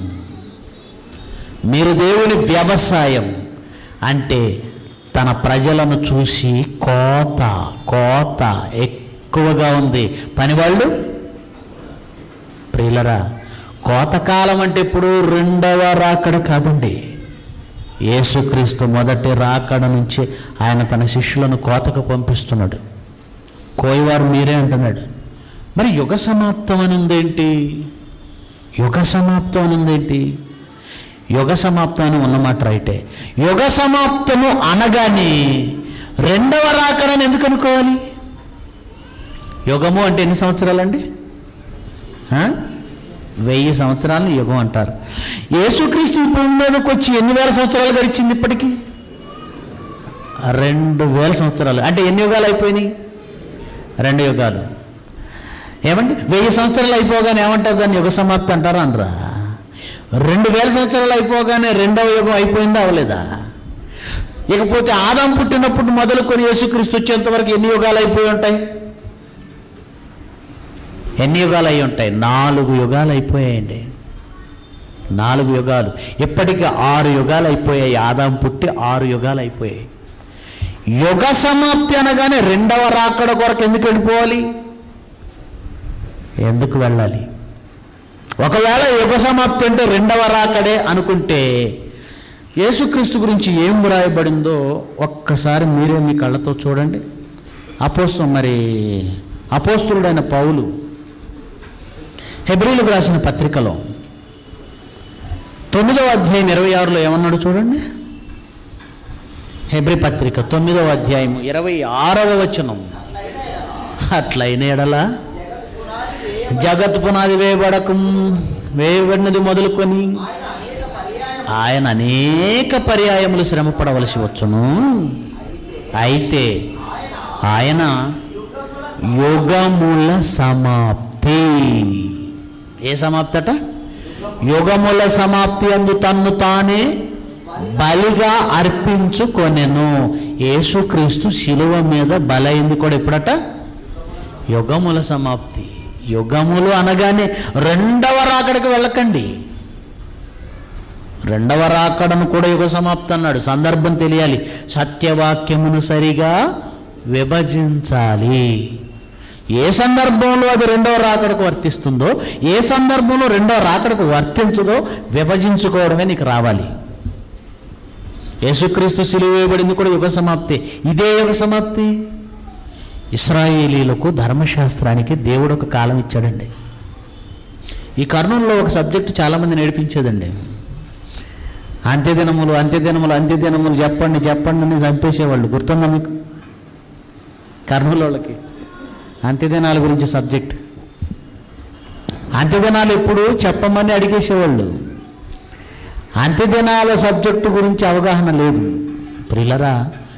మీరు దేవుని వ్యవసాయం అంటే తన ప్రజలను చూసి కోత కోత ఎక్కువగా ఉంది పనివాళ్ళు ప్రియులరా కోతకాలం అంటే ఇప్పుడు రెండవ రాకడ కాదండి యేసుక్రీస్తు మొదటి రాకడ నుంచి ఆయన తన శిష్యులను కోతకు పంపిస్తున్నాడు కోయవారు మీరే అంటున్నాడు మరి యుగ సమాప్తం అని ఉందేంటి యుగ సమాప్తం అని ఉందేంటి యుగ సమాప్తం అని ఉన్నమాట రైటే యుగ సమాప్తము అనగానే రెండవ రాకడని ఎందుకు అనుకోవాలి యుగము అంటే ఎన్ని సంవత్సరాలండి ఆ? వెయ్యి సంవత్సరాలను యుగం అంటారు యేసుక్రీస్తు ఈ భూమి మీదకి వచ్చి ఎన్ని వేల సంవత్సరాలు గడిచింది ఇప్పటికి రెండు వేల సంవత్సరాలు అంటే ఎన్ని యుగాలు అయిపోయినాయి రెండు యుగాలు ఏమండి వెయ్యి సంవత్సరాలు అయిపోగానే ఏమంటారు దాన్ని యుగ సమాప్తి అంటారా అనరా రెండు వేల సంవత్సరాలు అయిపోగానే రెండవ యుగం అయిపోయిందా అవలేదా ఇకపోతే ఆదాం పుట్టినప్పుడు మొదలుకొని యేసుక్రీస్తు వచ్చేంత వరకు ఎన్ని యుగాలు అయిపోయి ఉంటాయి ఎన్ని యుగాలు అయి ఉంటాయి నాలుగు యుగాలు అయిపోయాయండి నాలుగు యుగాలు ఇప్పటికి ఆరు యుగాలు అయిపోయాయి ఆదాం పుట్టి ఆరు యుగాలు అయిపోయాయి యుగ సమాప్తి అనగానే రెండవ రాకడ కొరకు ఎందుకు వెళ్ళిపోవాలి ఎందుకు వెళ్ళాలి ఒకవేళ యుగ సమాప్తి అంటే రెండవ రాకడే అనుకుంటే యేసుక్రీస్తు గురించి ఏం వ్రాయబడిందో ఒక్కసారి మీరే మీ కళ్ళతో చూడండి అపోస్తు మరి అపోస్తుడైన పౌలు హెబ్రిలకు రాసిన పత్రికలో తొమ్మిదవ అధ్యాయం ఇరవై ఆరులో ఏమన్నాడు చూడండి హెబ్రి పత్రిక తొమ్మిదవ అధ్యాయం ఇరవై ఆరవ వచనం అట్లయిన ఎడలా జగత్ పునాది వేయబడక వేయబడినది మొదలుకొని ఆయన అనేక పర్యాయములు శ్రమపడవలసి వచ్చును అయితే ఆయన యుగముల సమాప్తి ఏ సమాప్తి అట యుగముల సమాప్తి అందు తన్ను తానే బలిగా అర్పించుకొనెను యేసుక్రీస్తు శిలువ మీద బలైంది కూడా ఎప్పుడట యుగముల సమాప్తి యుగములు అనగానే రెండవ రాకడకు వెళ్ళకండి రెండవ రాకడను కూడా యుగ సమాప్తి అన్నాడు సందర్భం తెలియాలి సత్యవాక్యమును సరిగా విభజించాలి ఏ సందర్భంలో అది రెండవ రాకడకు వర్తిస్తుందో ఏ సందర్భంలో రెండవ రాకడకు వర్తించదో విభజించుకోవడమే నీకు రావాలి యేసుక్రీస్తు సిలువ వేయబడింది కూడా యుగ సమాప్తి ఇదే యుగ సమాప్తి ఇస్రాయేలీలకు ధర్మశాస్త్రానికి దేవుడు ఒక కాలం ఇచ్చాడండి ఈ కర్ణంలో ఒక సబ్జెక్టు చాలామంది నేర్పించేదండి అంత్యదినములు అంత్యదినములు అంత్యదినములు చెప్పండి చెప్పండి అని చంపేసేవాళ్ళు గుర్తుందా మీకు కర్నూలు వాళ్ళకి అంత్యదినాల గురించి సబ్జెక్ట్ అంత్యదినాలు ఎప్పుడు చెప్పమని అడిగేసేవాళ్ళు అంత్యదినాల సబ్జెక్టు గురించి అవగాహన లేదు ప్రిలరా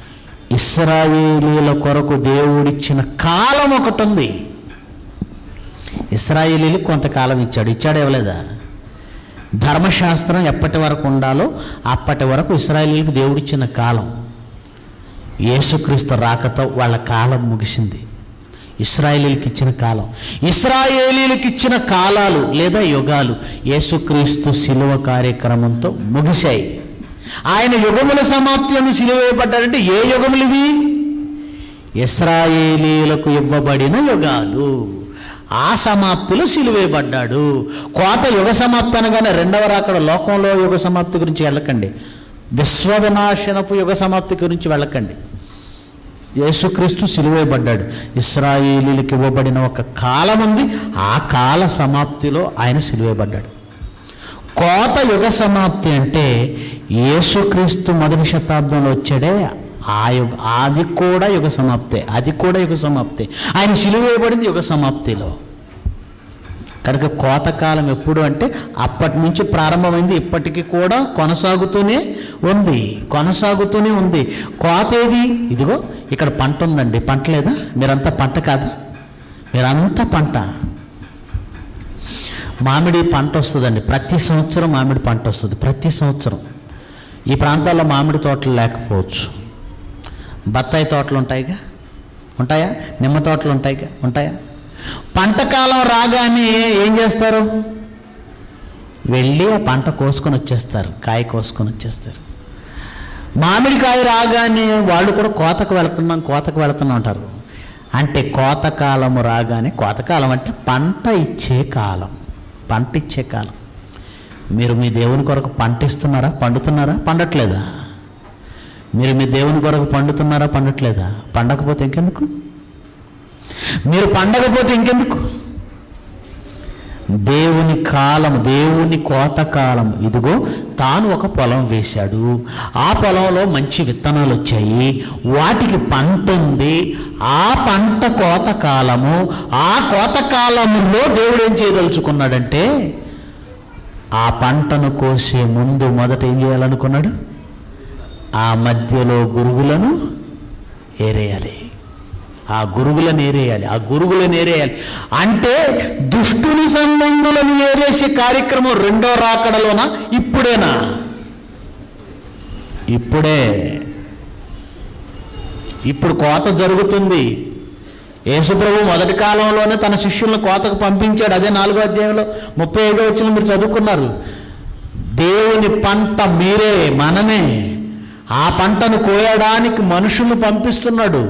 ఇస్రాయేలీల కొరకు దేవుడిచ్చిన కాలం ఒకటి ఉంది ఇస్రాయేలీలకు కొంతకాలం ఇచ్చాడు ఇచ్చాడు ఇవ్వలేదా ధర్మశాస్త్రం ఎప్పటి వరకు ఉండాలో అప్పటి వరకు ఇస్రాయేలీలకు దేవుడిచ్చిన కాలం యేసుక్రీస్తు రాకతో వాళ్ళ కాలం ముగిసింది ఇస్రాయేలీలకు ఇచ్చిన కాలం ఇస్రాయేలీలకు ఇచ్చిన కాలాలు లేదా యుగాలు యేసుక్రీస్తు శిలువ కార్యక్రమంతో ముగిశాయి ఆయన యుగముల సమాప్తిని సిలువేయబడ్డాడంటే ఏ యుగములు ఇవి ఇస్రాయేలీలకు ఇవ్వబడిన యుగాలు ఆ సమాప్తిలో సిలువేయబడ్డాడు కోత యుగ సమాప్తి అనగానే రెండవ రాకడ లోకంలో యుగ సమాప్తి గురించి వెళ్ళకండి విశ్వ వినాశనపు యుగ సమాప్తి గురించి వెళ్ళకండి యేసుక్రీస్తు సిలువేయబడ్డాడు ఇస్రాయేలీలకు ఇవ్వబడిన ఒక కాలం ఉంది ఆ కాల సమాప్తిలో ఆయన సిలువేయబడ్డాడు కోత యుగ సమాప్తి అంటే యేసుక్రీస్తు మొదటి శతాబ్దంలో వచ్చాడే ఆ యుగ అది కూడా యుగ సమాప్తే అది కూడా యుగ సమాప్తే ఆయన సిలువేయబడింది యుగ సమాప్తిలో కనుక కోతకాలం ఎప్పుడు అంటే అప్పటి నుంచి ప్రారంభమైంది ఇప్పటికీ కూడా కొనసాగుతూనే ఉంది కొనసాగుతూనే ఉంది కోత ఏది ఇదిగో ఇక్కడ పంట ఉందండి పంట లేదా మీరంతా పంట కాదా మీరంతా పంట మామిడి పంట వస్తుందండి ప్రతి సంవత్సరం మామిడి పంట వస్తుంది ప్రతి సంవత్సరం ఈ ప్రాంతాల్లో మామిడి తోటలు లేకపోవచ్చు బత్తాయి తోటలు ఉంటాయిగా ఉంటాయా నిమ్మ తోటలు ఉంటాయిగా ఉంటాయా పంట కాలం రాగానే ఏం చేస్తారు వెళ్ళి ఆ పంట కోసుకొని వచ్చేస్తారు కాయ కోసుకొని వచ్చేస్తారు మామిడికాయ రాగానే వాళ్ళు కూడా కోతకు వెళుతున్నాం కోతకు వెళుతున్నాం అంటారు అంటే కోతకాలము రాగానే కోతకాలం అంటే పంట ఇచ్చే కాలం పంట ఇచ్చే కాలం మీరు మీ దేవుని కొరకు పంట ఇస్తున్నారా పండుతున్నారా పండట్లేదా మీరు మీ దేవుని కొరకు పండుతున్నారా పండట్లేదా పండకపోతే ఇంకెందుకు మీరు పండకపోతే ఇంకెందుకు దేవుని కాలం దేవుని కోత కాలం ఇదిగో తాను ఒక పొలం వేశాడు ఆ పొలంలో మంచి విత్తనాలు వచ్చాయి వాటికి పంట ఉంది ఆ పంట కోత కాలము ఆ కోత కాలములో దేవుడు ఏం చేయదలుచుకున్నాడంటే ఆ పంటను కోసే ముందు మొదట ఏం చేయాలనుకున్నాడు ఆ మధ్యలో గురుగులను ఏరేయాలి ఆ గురుగులను ఏరేయాలి ఆ గురుగులను ఏరేయాలి అంటే దుష్టుని సంబంధులను ఏరేసే కార్యక్రమం రెండో రాకడలోనా ఇప్పుడేనా ఇప్పుడే ఇప్పుడు కోత జరుగుతుంది యేసుప్రభు మొదటి కాలంలోనే తన శిష్యులను కోతకు పంపించాడు అదే నాలుగో అధ్యాయంలో ముప్పై ఐదో వచ్చిన మీరు చదువుకున్నారు దేవుని పంట మీరే మనమే ఆ పంటను కోయడానికి మనుషులు పంపిస్తున్నాడు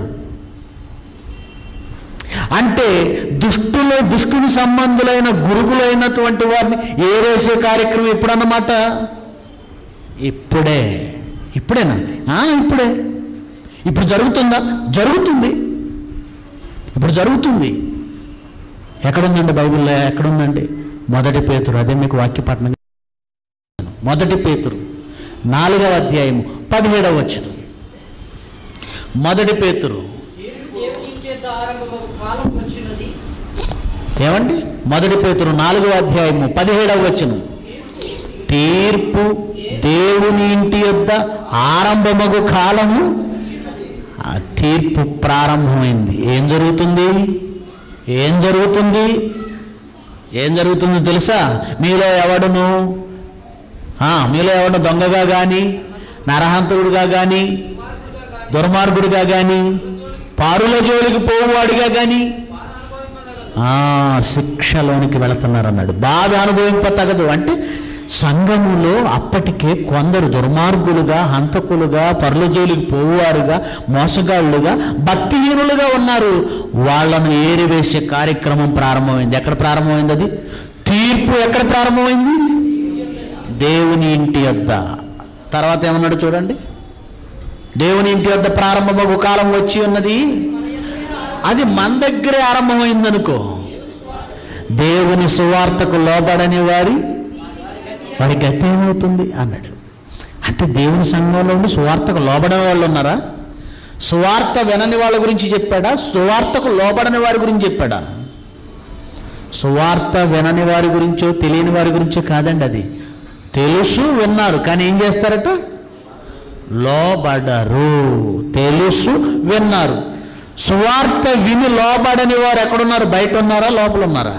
అంటే దుష్టులు దుష్టుని సంబంధులైన గురుగులైనటువంటి వారిని ఏరేసే కార్యక్రమం ఎప్పుడన్నమాట ఇప్పుడే ఇప్పుడేనా ఆ, ఇప్పుడే ఇప్పుడు జరుగుతుందా జరుగుతుంది ఇప్పుడు జరుగుతుంది ఎక్కడుందండి బైబిల్లో ఎక్కడుందండి మొదటి పేతురు అదే మీకు వాక్యపట్నం మొదటి పేతురు నాలుగవ అధ్యాయము పదిహేడవ వచనం మొదటి పేతురు దేవుని చేత ఆరంభమగు కాలం వచ్చినది ఏమండి మొదటి పేతురు నాలుగవ అధ్యాయము పదిహేడవ వచనం తీర్పు దేవుని ఇంటి యొద్ద ఆరంభమగు కాలము ఆ తీర్పు ప్రారంభమైంది ఏం జరుగుతుంది ఏం జరుగుతుంది ఏం జరుగుతుందో తెలుసా మీలో ఎవడును ఆ, మీలో ఎవడు దొంగగా కానీ నరహంతుడుగా కానీ దుర్మార్గుడిగా కానీ పారుల జోలికి పోవువాడిగా కానీ ఆ, శిక్షలోనికి వెళుతున్నారన్నాడు బాధ అనుభవింపతగదు అంటే సంఘములో అప్పటికే కొందరు దుర్మార్గులుగా హంతకులుగా పరుల జోలికి పోవారుగా మోసగాళ్ళుగా భక్తిహీనులుగా ఉన్నారు వాళ్ళను ఏరివేసే కార్యక్రమం ప్రారంభమైంది ఎక్కడ ప్రారంభమైంది అది తీర్పు ఎక్కడ ప్రారంభమైంది దేవుని ఇంటి యొద్ద తర్వాత ఏమన్నాడు చూడండి దేవుని ఇంటి వద్ద ప్రారంభమగు కాలం వచ్చి ఉన్నది అది మన దగ్గరే ఆరంభమైందనుకో దేవుని సువార్తకు లోబడని వారి వారి గతి ఏమవుతుంది అన్నాడు అంటే దేవుని సంఘంలో ఉండి సువార్తకు లోబడని వాళ్ళు ఉన్నారా సువార్త వినని వాళ్ళ గురించి చెప్పాడా సువార్తకు లోబడని వారి గురించి చెప్పాడా సువార్త వినని వారి గురించో తెలియని వారి గురించో కాదండి అది తెలుసు విన్నారు కానీ ఏం చేస్తారట లోబడరు తెలుసు విన్నారు సువార్త విని లోబడని వారు ఎక్కడున్నారు బయట ఉన్నారా లోపల ఉన్నారా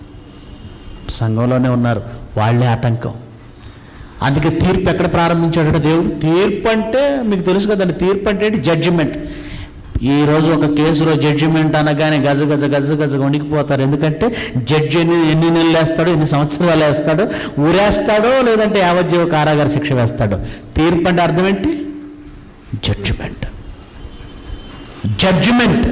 సంఘంలోనే ఉన్నారు వాళ్ళే ఆటంకం అందుకే తీర్పు ఎక్కడ ప్రారంభించాడట దేవుడు తీర్పు అంటే మీకు తెలుసు కదండి తీర్పు అంటే జడ్జిమెంట్ ఈ రోజు ఒక కేసులో జడ్జిమెంట్ అనగానే గజ గజ గజ గజ వణికిపోతారు ఎందుకంటే జడ్జి ఎన్ని ఎన్ని నెలలు వేస్తాడో ఎన్ని సంవత్సరాలు వేస్తాడో ఊరేస్తాడో లేదంటే యావజ్జీవ కారాగార శిక్ష వేస్తాడో తీర్పు అంటే అర్థం ఏంటి జడ్జిమెంట్ జడ్జిమెంట్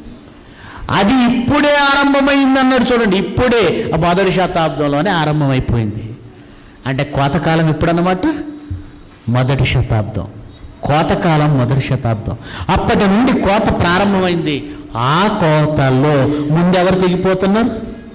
అది ఇప్పుడే ఆరంభమైంది అన్నాడు చూడండి ఇప్పుడే ఆ మొదటి శతాబ్దంలోనే ఆరంభమైపోయింది అంటే కోతకాలం ఎప్పుడన్నమాట మొదటి శతాబ్దం కోతకాలం మొదటి శతాబ్దం అప్పటి నుండి కోత ప్రారంభమైంది ఆ కోతలో ముందు ఎవరు తెగిపోతున్నారు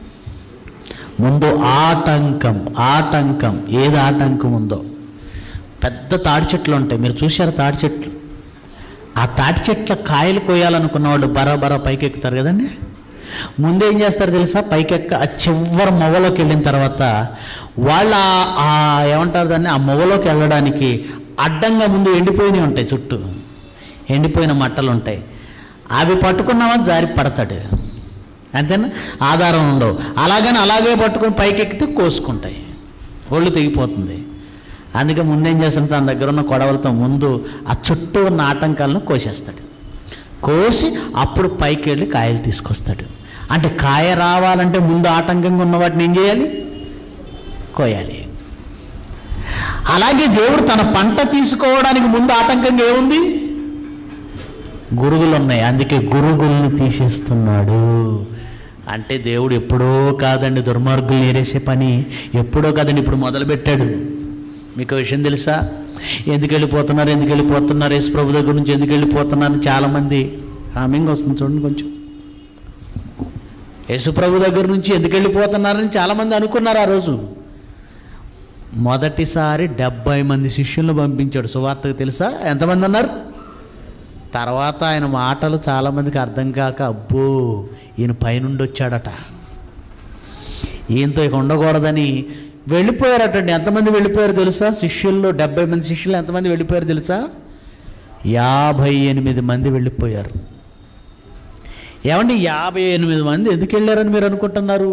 ముందు ఆటంకం ఆటంకం ఏది ఆటంకం ఉందో పెద్ద తాడి చెట్లు ఉంటాయి మీరు చూశారు తాడి చెట్లు ఆ తాటి చెట్ల కాయలు కోయాలనుకున్న వాళ్ళు బరాబరా పైకి ఎక్కుతారు కదండి ముందు ఏం చేస్తారు తెలుసా పైకెక్క ఆ చివరి మొవ్వలోకి వెళ్ళిన తర్వాత వాళ్ళ ఆ- ఆ ఏమంటారు దాన్ని ఆ మొవ్వలోకి వెళ్ళడానికి అడ్డంగా ముందు ఎండిపోయినవి ఉంటాయి చుట్టూ ఎండిపోయిన మట్టలు ఉంటాయి అవి పట్టుకున్నామని జారి పడతాడు అంతేనా ఆధారం ఉండవు అలాగని అలాగే పట్టుకొని పైకెక్కితే కోసుకుంటాయి ఒళ్ళు తెగిపోతుంది అందుకే ముందేం చేస్తాడు తన దగ్గర ఉన్న కొడవలతో ముందు ఆ చుట్టూ ఉన్న ఆటంకాలను కోసేస్తాడు కోసి అప్పుడు పైకి వెళ్ళి కాయలు తీసుకొస్తాడు అంటే కాయ రావాలంటే ముందు ఆటంకంగా ఉన్న వాటిని ఏం చేయాలి కోయాలి అలాగే దేవుడు తన పంట తీసుకోవడానికి ముందు ఆటంకంగా ఏముంది గురుగులు ఉన్నాయి అందుకే గురుగుల్ని తీసేస్తున్నాడు అంటే దేవుడు ఎప్పుడో కాదండి దుర్మార్గులు ఏరేసే పని ఎప్పుడో కాదండి ఇప్పుడు మొదలుపెట్టాడు మీకు ఒక విషయం తెలుసా ఎందుకు వెళ్ళిపోతున్నారు ఎందుకు వెళ్ళిపోతున్నారు యేసు ప్రభు దగ్గర నుంచి ఎందుకు వెళ్ళిపోతున్నారు చాలామంది హామింగ్ వస్తుంది చూడండి కొంచెం యేసు ప్రభు దగ్గర నుంచి ఎందుకు వెళ్ళిపోతున్నారని చాలామంది అనుకున్నారు ఆ రోజు మొదటిసారి డెబ్బై మంది శిష్యులను పంపించాడు సువార్తకు తెలుసా ఎంతమంది అన్నారు తర్వాత ఆయన మాటలు చాలామందికి అర్థం కాక అబ్బో ఈయన పైనుండి వచ్చాడట ఈయనతో ఇక ఉండకూడదని వెళ్ళిపోయారటండి ఎంతమంది వెళ్ళిపోయారు తెలుసా శిష్యుల్లో డెబ్బై మంది శిష్యులు ఎంతమంది వెళ్ళిపోయారు తెలుసా యాభై ఎనిమిది మంది వెళ్ళిపోయారు ఏమండి యాభై ఎనిమిది మంది ఎందుకు వెళ్ళారని మీరు అనుకుంటున్నారు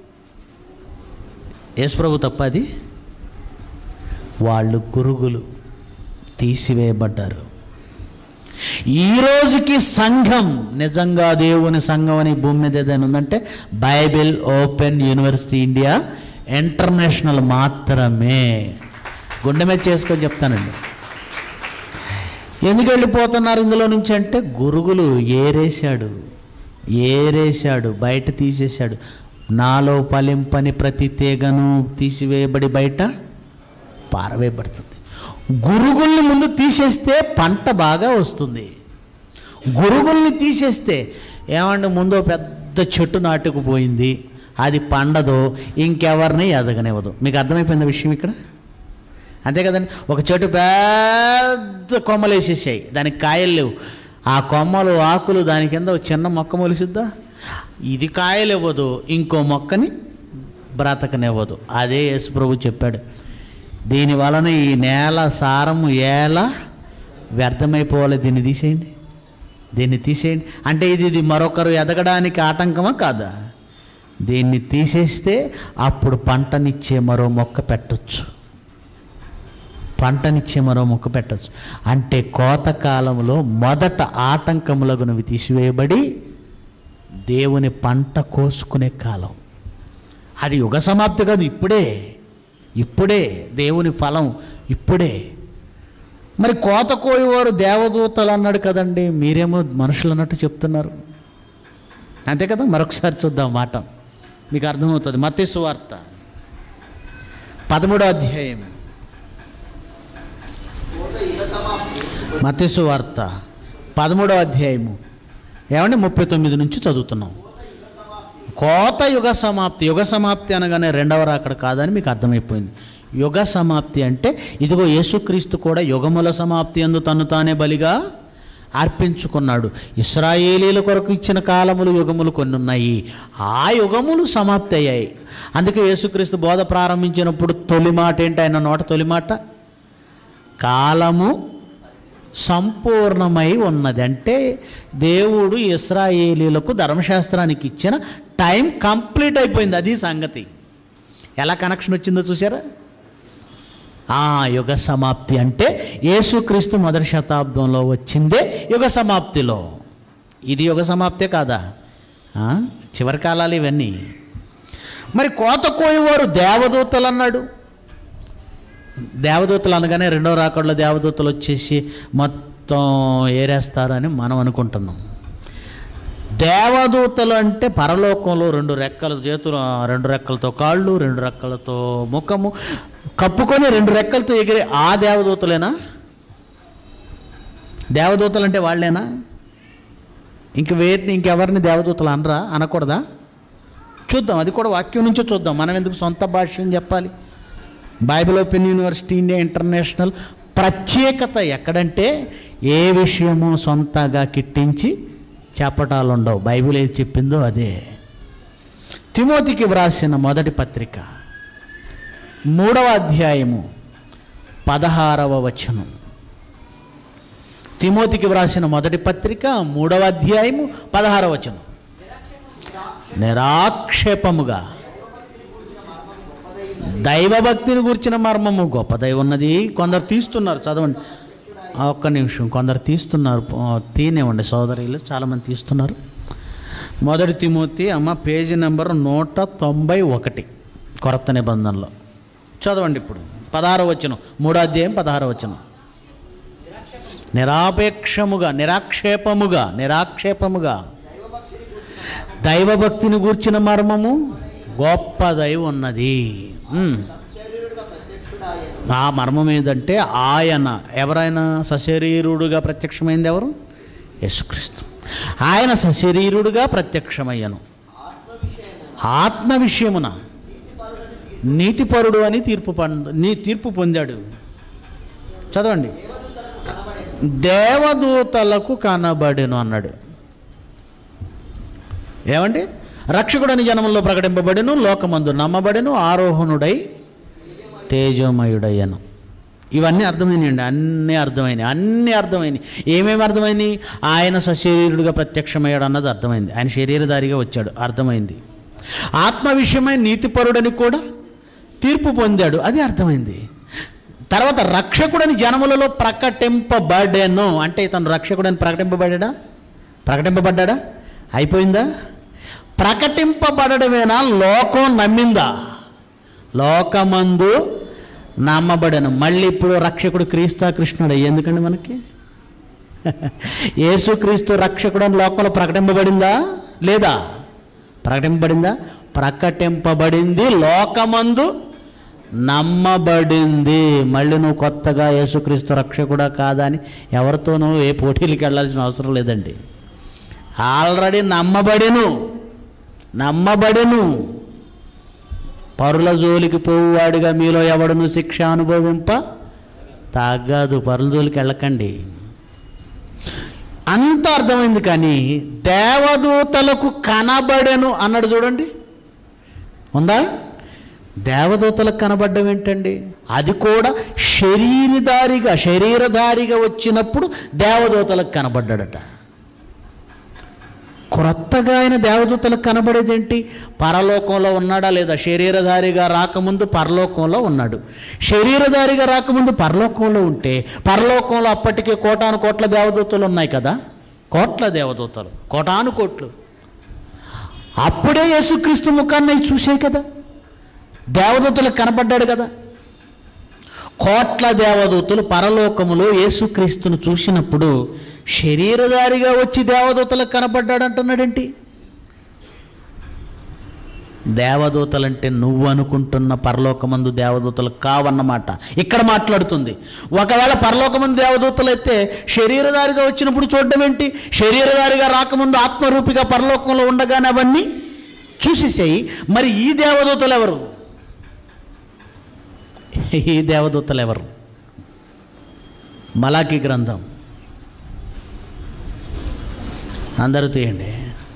యేసుప్రభు తప్ప అది వాళ్ళు గురుగులు తీసివేయబడ్డారు ఈ రోజుకి సంఘం నిజంగా దేవుని సంఘం అని భూమి మీద ఏదైనా ఉందంటే Bible open university India international మాత్రమే గుండె మీద చేసుకొని చెప్తానండి ఎందుకు వెళ్ళిపోతున్నారు ఇందులో నుంచి అంటే గురుగులు ఏరేశాడు ఏరేశాడు బయట తీసేశాడు నాలో ఫలింపని ప్రతి తీగను తీసివేయబడి బయట పారవేయబడుతుంది గురుగుల్ని ముందు తీసేస్తే పంట బాగా వస్తుంది గురుగుల్ని తీసేస్తే ఏమంటే ముందు పెద్ద చెట్టు నాటుకుపోయింది అది పండదు ఇంకెవరిని ఎదగనివ్వదు మీకు అర్థమైపోయింది విషయం ఇక్కడ అంతే కదండి ఒక చెట్టు పెద్ద కొమ్మలు వేసేసాయి దానికి కాయలు లేవు ఆ కొమ్మలు ఆకులు దాని కింద ఒక చిన్న మొక్క మొలిసిద్దా ఇది కాయలు ఇవ్వదు ఇంకో మొక్కని బ్రతకనివ్వదు అదే యేసుప్రభు చెప్పాడు దీని వలన ఈ నేల సారము ఏల వ్యర్థమైపోవాలి దీన్ని తీసేయండి దీన్ని తీసేయండి అంటే ఇది ఇది మరొకరు ఎదగడానికి ఆటంకమా కాదా దీన్ని తీసేస్తే అప్పుడు పంటనిచ్చే మరో మొక్క పెట్టొచ్చు పంటనిచ్చే మరో మొక్క పెట్టొచ్చు అంటే కోత కాలంలో మొదట ఆటంకములగునవి తీసివేయబడి దేవుని పంట కోసుకునే కాలం అది యుగ సమాప్తి కాదు ఇప్పుడే ఇప్పుడే దేవుని ఫలం ఇప్పుడే మరి కోత కోయేవారు దేవదూతలు అన్నాడు కదండి మీరేమో మనుషులు అన్నట్టు చెప్తున్నారు అంతే కదా మరొకసారి చూద్దాం మాట మీకు అర్థమవుతుంది మత్తేసు వార్త పదమూడో అధ్యాయం మత్తేసు వార్త పదమూడో అధ్యాయము ఏమంటే ముప్పై తొమ్మిది నుంచి చదువుతున్నాం కోత యుగ సమాప్తి యుగ సమాప్తి అనగానే రెండవ రాకడ కాదని మీకు అర్థమైపోయింది యుగ సమాప్తి అంటే ఇదిగో యేసుక్రీస్తు కూడా యుగముల సమాప్తి అందు తను తానే బలిగా అర్పించుకున్నాడు ఇస్రాయేలీల కొరకు ఇచ్చిన కాలములు యుగములు కొన్ని ఉన్నాయి ఆ యుగములు సమాప్తి అయ్యాయి అందుకే యేసుక్రీస్తు బోధ ప్రారంభించినప్పుడు తొలి మాట ఏంటి ఆయన నోట తొలి మాట కాలము సంపూర్ణమై ఉన్నది అంటే దేవుడు ఇస్రాయేలీలకు ధర్మశాస్త్రానికి ఇచ్చిన టైం కంప్లీట్ అయిపోయింది అది సంగతి ఎలా కనెక్షన్ వచ్చిందో చూసారా ఆ యుగ సమాప్తి అంటే యేసుక్రీస్తు మొదటి శతాబ్దంలో వచ్చిందే యుగ సమాప్తిలో ఇది యుగ సమాప్తే కాదా ఆ? చివరి కాలాలు ఇవన్నీ మరి కోత కోయవారు దేవదూతలు అన్నాడు దేవదూతలు అనగానే రెండో రాకడలో దేవదూతలు వచ్చేసి మొత్తం ఏరేస్తారని మనం అనుకుంటున్నాం దేవదూతలు అంటే పరలోకంలో రెండు రెక్కల చేతులు రెండు రెక్కలతో కాళ్ళు రెండు రెక్కలతో ముఖము కప్పుకొని రెండు రెక్కలతో ఎగిరే ఆ దేవదూతలేనా దేవదూతలు అంటే వాళ్ళేనా ఇంక వేటిని ఇంకెవరిని దేవదూతలు అనరా అనకూడదా చూద్దాం అది కూడా వాక్యం నుంచే చూద్దాం మనం ఎందుకు సొంత భాష్యం చెప్పాలి Bible open university India international ప్రత్యేకత ఎక్కడంటే ఏ విషయము సొంతగా కిట్టించి చెప్పటాలు ఉండవు బైబిల్ ఏది చెప్పిందో అదే తిమోతికి వ్రాసిన మొదటి పత్రిక మూడవ అధ్యాయము పదహారవ వచనం తిమోతికి వ్రాసిన మొదటి పత్రిక మూడవ అధ్యాయము పదహారవ వచనం నిరాక్షేపముగా దైవభక్తిని గురించిన మర్మము గొప్పదై ఉన్నది కొందరు తీస్తున్నారు చదవండి ఆ, ఒక్క నిమిషం కొందరు తీస్తున్నారు ఆ, తీనివ్వండి సోదరులు చాలామంది తీస్తున్నారు మొదటి తిమోతి అమ్మ పేజీ నెంబర్ నూట తొంభై ఒకటి కొరత నిబంధనలో చదవండి ఇప్పుడు పదహారు వచనం మూడో అధ్యాయం పదహారు వచనం నిరాపేక్షముగా నిరాక్షేపముగా నిరాక్షేపముగా దైవభక్తిని గూర్చిన మర్మము గొప్పదై ఉన్నది ఉమ్. ఆ మర్మం ఏదంటే ఆయన ఎవరైనా సశరీరుడుగా ప్రత్యక్షమైంది ఎవరు యేసుక్రీస్తు ఆయన సశరీరుడుగా ప్రత్యక్షమయ్యను ఆత్మ విషయమున నీతిపరుడు అని తీర్పు పొంద నీ తీర్పు పొందాడు చదవండి దేవదూతలకు కనబడెను అన్నాడు ఏమండి రక్షకుడని జనములో ప్రకటింపబడెను లోకమందు నమ్మబడెను ఆరోహణుడై తేజోమయుడయ్యను ఇవన్నీ అర్థమైనాయండి అన్నీ అర్థమైనాయి అన్నీ అర్థమైనాయి ఏమేమి అర్థమైనాయి ఆయన సశరీరుడిగా ప్రత్యక్షమయ్యాడు అన్నది అర్థమైంది ఆయన శరీరధారిగా వచ్చాడు అర్థమైంది ఆత్మ విషయమై నీతిపరుడని కూడా తీర్పు పొందాడు అది అర్థమైంది తర్వాత రక్షకుడని జనములలో ప్రకటింపబడెను అంటే ఇతను రక్షకుడని ప్రకటింపబడ్డా ప్రకటింపబడ్డా అయిపోయిందా ప్రకటింపబడమేనా లోకం నమ్మిందా లోకమందు నమ్మబడను మళ్ళీ ఇప్పుడు రక్షకుడు క్రీస్తా కృష్ణుడు ఎందుకండి మనకి యేసుక్రీస్తు రక్షకుడు అని లోకంలో ప్రకటింపబడిందా లేదా ప్రకటింపబడిందా ప్రకటింపబడింది లోకమందు నమ్మబడింది మళ్ళీ నువ్వు కొత్తగా యేసుక్రీస్తు రక్షకుడా కాదా అని ఎవరితోనూ ఏ పోటీలకు వెళ్ళాల్సిన అవసరం లేదండి ఆల్రెడీ నమ్మబడెను నమ్మబడెను పరుల జోలికి పోవువాడిగా మీలో ఎవడును శిక్ష అనుభవింప తగ్గదు పరుల జోలికి వెళ్ళకండి అంత అర్థమైంది కానీ దేవదూతలకు కనబడెను అన్నాడు చూడండి ఉందా దేవదూతలకు కనబడ్డం ఏంటండి అది కూడా శరీరధారిగా శరీరధారిగా వచ్చినప్పుడు దేవదూతలకు కనబడ్డాడట క్రొత్తగా ఆయన దేవదూతలకు కనబడేదేంటి పరలోకంలో ఉన్నాడా లేదా శరీరధారిగా రాకముందు పరలోకంలో ఉన్నాడు శరీరధారిగా రాకముందు పరలోకంలో ఉంటే పరలోకంలో అప్పటికే కోటాను కోట్ల దేవదూతలు ఉన్నాయి కదా కోట్ల దేవదూతలు కోటాను కోట్లు అప్పుడే యేసుక్రీస్తు ముఖాన్ని అవి చూసే కదా దేవదూతలకు కనబడ్డాడు కదా కోట్ల దేవదూతలు పరలోకములో యేసుక్రీస్తును చూసినప్పుడు శరీరధారిగా వచ్చి దేవదూతలకు కనబడ్డాడు అంటున్నాడేంటి దేవదూతలంటే నువ్వు అనుకుంటున్న పరలోకమందు దేవదూతలు కావన్నమాట ఇక్కడ మాట్లాడుతుంది ఒకవేళ పరలోకమందు దేవదూతలు అయితే శరీరధారిగా వచ్చినప్పుడు చూడడం ఏంటి శరీరధారిగా రాకముందు ఆత్మరూపిగా పరలోకంలో ఉండగానే అవన్నీ చూసేసాయి మరి ఈ దేవదూతలు ఎవరు ఈ దేవదూతలు ఎవరు మలాకి గ్రంథం అందరూ తీయండి